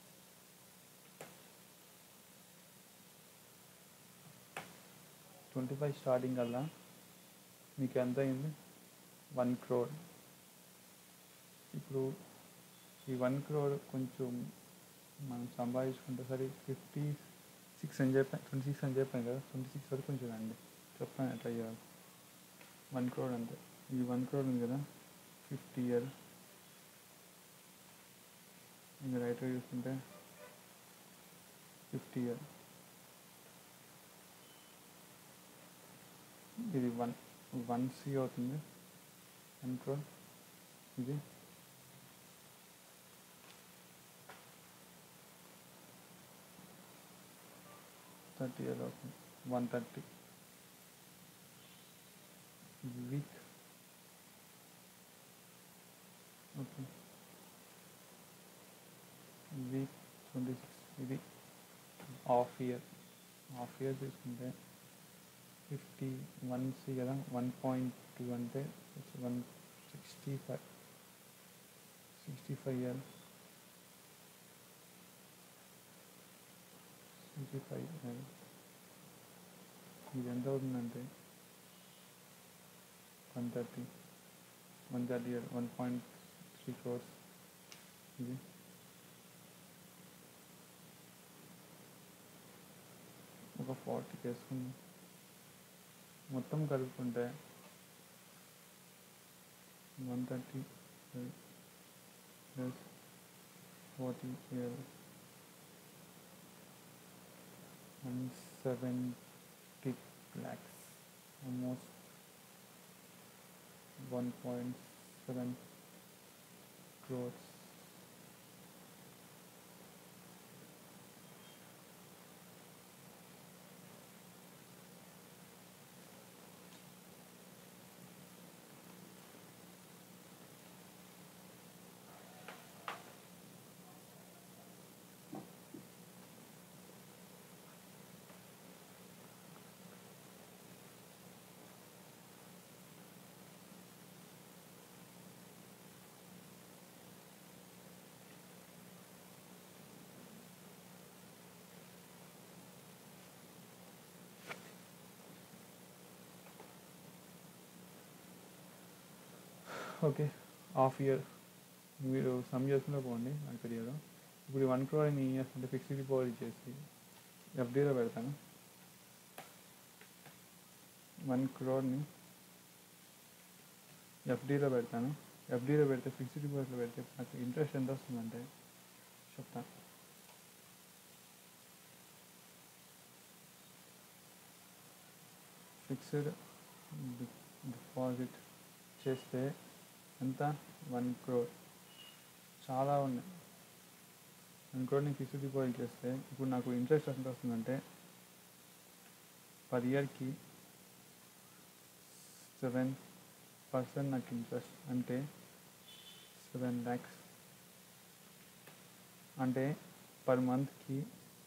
twenty five starting కల్లా మీకు ఎంత అయింది వన్ క్రోర్ ఇప్పుడు ఈ వన్ క్రోర్ కొంచెం మనం సంపాదించుకుంటే సరే ఫిఫ్టీ సిక్స్ అని చెప్పాను ట్వంటీ సిక్స్ అని చెప్పాను కదా ట్వంటీ సిక్స్ వరకు కొంచెం రండి చెప్పాను ఎట్లా చేయాలి వన్ క్రోర్ అంతే ఈ వన్ క్రోర్ ఉంది కదా ఫిఫ్టీ ఇయర్ ఇంకా రైట్గా చూసుకుంటే ఫిఫ్టీ ఇయర్ ఇది వన్ వన్ సి అవుతుంది వన్ క్రోర్ ఇది థర్టీ ఇయర్ అవుతుంది one thirty week okay week twenty six ఇది హాఫ్ ఇయర్ హాఫ్ ఇయర్ తీసుకుంటే ఫిఫ్టీ వన్ సి కదా వన్ పాయింట్ టూ అంటే one sixty five sixty five year sixty five ఇది ఎంత అవుతుందంటే one thirty one thirty year one point three crores ఇది ఒక ఫార్టీ వేసుకుంది మొత్తం కలుపుకుంటే one thirty plus forty year one seventy lakhs almost one point seven crores okay half year మీరు సమ్ చేసుకుంటూ పోండి నాకు తెలియదు ఇప్పుడు వన్ క్రోర్ అని ఏం చేస్తుంటే ఫిక్స్డ్ డిపాజిట్ ఇచ్చేసి ఎఫ్డీలో పెడతాను వన్ క్రోర్ని ఎఫ్డీలో పెడతాను ఎఫ్డీలో పెడితే ఫిక్స్డ్ డిపాజిట్లో పెడితే నాకు ఇంట్రెస్ట్ ఎంత వస్తుందంటే చెప్తాను ఫిక్స్డ్ డిపాజిట్ చేస్తే ఎంత వన్ క్రోర్ చాలా ఉన్నాయి వన్ క్రోర్ నేను ఫిక్స్డ్ డిపాజిట్ చేస్తే ఇప్పుడు నాకు ఇంట్రెస్ట్ ఎంత వస్తుందంటే పర్ ఇయర్కి సెవెన్ పర్సెంట్ నాకు ఇంట్రెస్ట్ అంటే సెవెన్ ల్యాక్స్ అంటే పర్ మంత్కి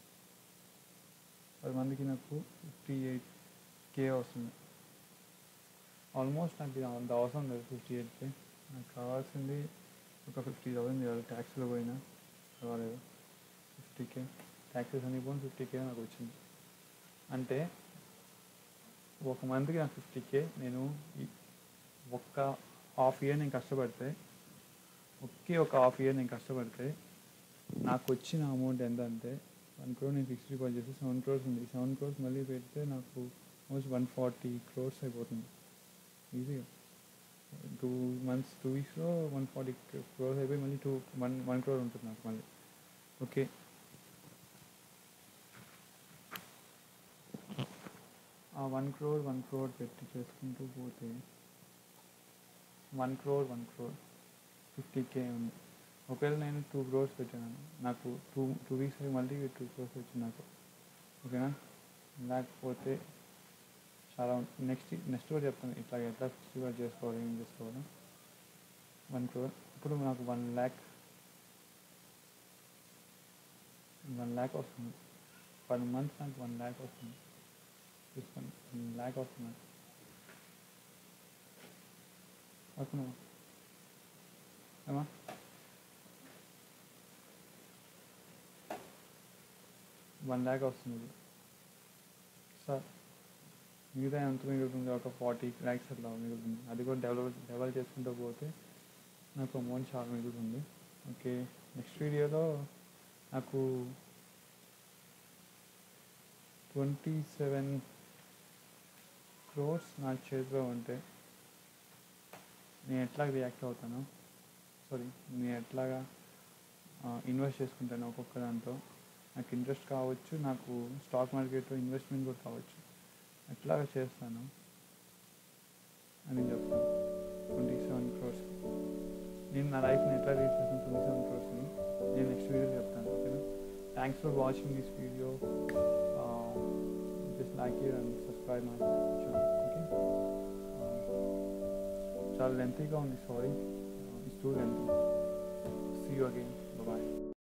పర్ మంత్కి నాకు ఫిఫ్టీ ఎయిట్ కే వస్తుంది ఆల్మోస్ట్ నాకు ఇది అంత అవసరం లేదు ఫిఫ్టీ ఎయిట్ కే నాకు కావాల్సింది ఒక ఫిఫ్టీ థౌసండ్ చేయాలి ట్యాక్స్లో పోయినా పర్వాలేదు ఫిఫ్టీ కే ట్యాక్సెస్ అన్ని పోయి ఫిఫ్టీ కే నాకు వచ్చింది అంటే ఒక మంత్కి నాకు ఫిఫ్టీ కే నేను ఈ- ఒక్క హాఫ్ ఇయర్ నేను కష్టపడితే ఒకే ఒక హాఫ్ ఇయర్ నేను కష్టపడితే నాకు వచ్చిన అమౌంట్ ఎంత అంటే వన్ క్రోర్ నేను ఫిక్స్డ్ డిపాజిట్ చేస్తే సెవెన్ క్రోర్స్ ఉంది సెవెన్ క్రోర్స్ మళ్ళీ పెడితే నాకు ఆల్మోస్ట్ వన్ ఫార్టీ క్రోర్స్ అయిపోతుంది ఈజీగా టూ మంత్స్ టూ వీక్స్లో వన్ ఫార్టీ క్రోర్స్ అయిపోయి మళ్ళీ టూ వన్ వన్ క్రోర్ ఉంటుంది నాకు మళ్ళీ ఓకే ఆ వన్ క్రోర్ వన్ క్రోర్ పెట్టి చేసుకుంటూ పోతే one crore one crore fifty K ఉంది ఒకవేళ నేను టూ క్రోర్స్ పెట్టాను నాకు టూ టూ వీక్స్ అయ్యి మళ్ళీ టూ క్రోర్స్ వచ్చింది నాకు ఓకేనా లేకపోతే చాలా నెక్స్ట్ నెక్స్ట్ కూడా చెప్తాను ఇట్లా ఎట్లా ఫిక్స్డ్ చేసుకోవాలి ఏం చేసుకోవాలి వన్ క్రోర్ ఇప్పుడు నాకు వన్ ల్యాక్ వన్ ల్యాక్ వస్తుంది పర్ మంత్ నాకు వన్ ల్యాక్ వస్తుంది చూసుకోండి వన్ ల్యాక్ వస్తుంది ఓకేనా ఏమా వన్ ల్యాక్ వస్తుంది సార్ మిగతా ఎంత మిగులుతుంది ఒక ఫార్టీ ల్యాక్స్ అట్లా మిగులుతుంది అది కూడా డెవలప్ డెవలప్ చేసుకుంటూ పోతే నాకు అమౌంట్ చాలా మిగులుతుంది ఓకే నెక్స్ట్ వీడియోలో నాకు ట్వంటీ సెవెన్ క్రోర్స్ నా చేతిలో ఉంటే నేను ఎట్లా రియాక్ట్ అవుతాను సారీ నేను ఎట్లాగా ఇన్వెస్ట్ చేసుకుంటాను ఒక్కొక్క దాంట్లో నాకు ఇంట్రెస్ట్ కావచ్చు నాకు స్టాక్ మార్కెట్లో ఇన్వెస్ట్మెంట్ కూడా కావచ్చు ఎట్లాగా చేస్తాను అని నేను చెప్తాను ట్వంటీ సెవెన్ క్రోర్స్ నేను నా లైఫ్ని ఎట్లా రీచ్ చేస్తాను ట్వంటీ సెవెన్ క్రోర్స్ని నేను నెక్స్ట్ వీడియోలో చెప్తాను ఓకేనా thanks for watching this video just like ఇయర్ and subscribe my channel okay చాలా లెంతీగా ఉంది sorry it's too lengthy see you again bye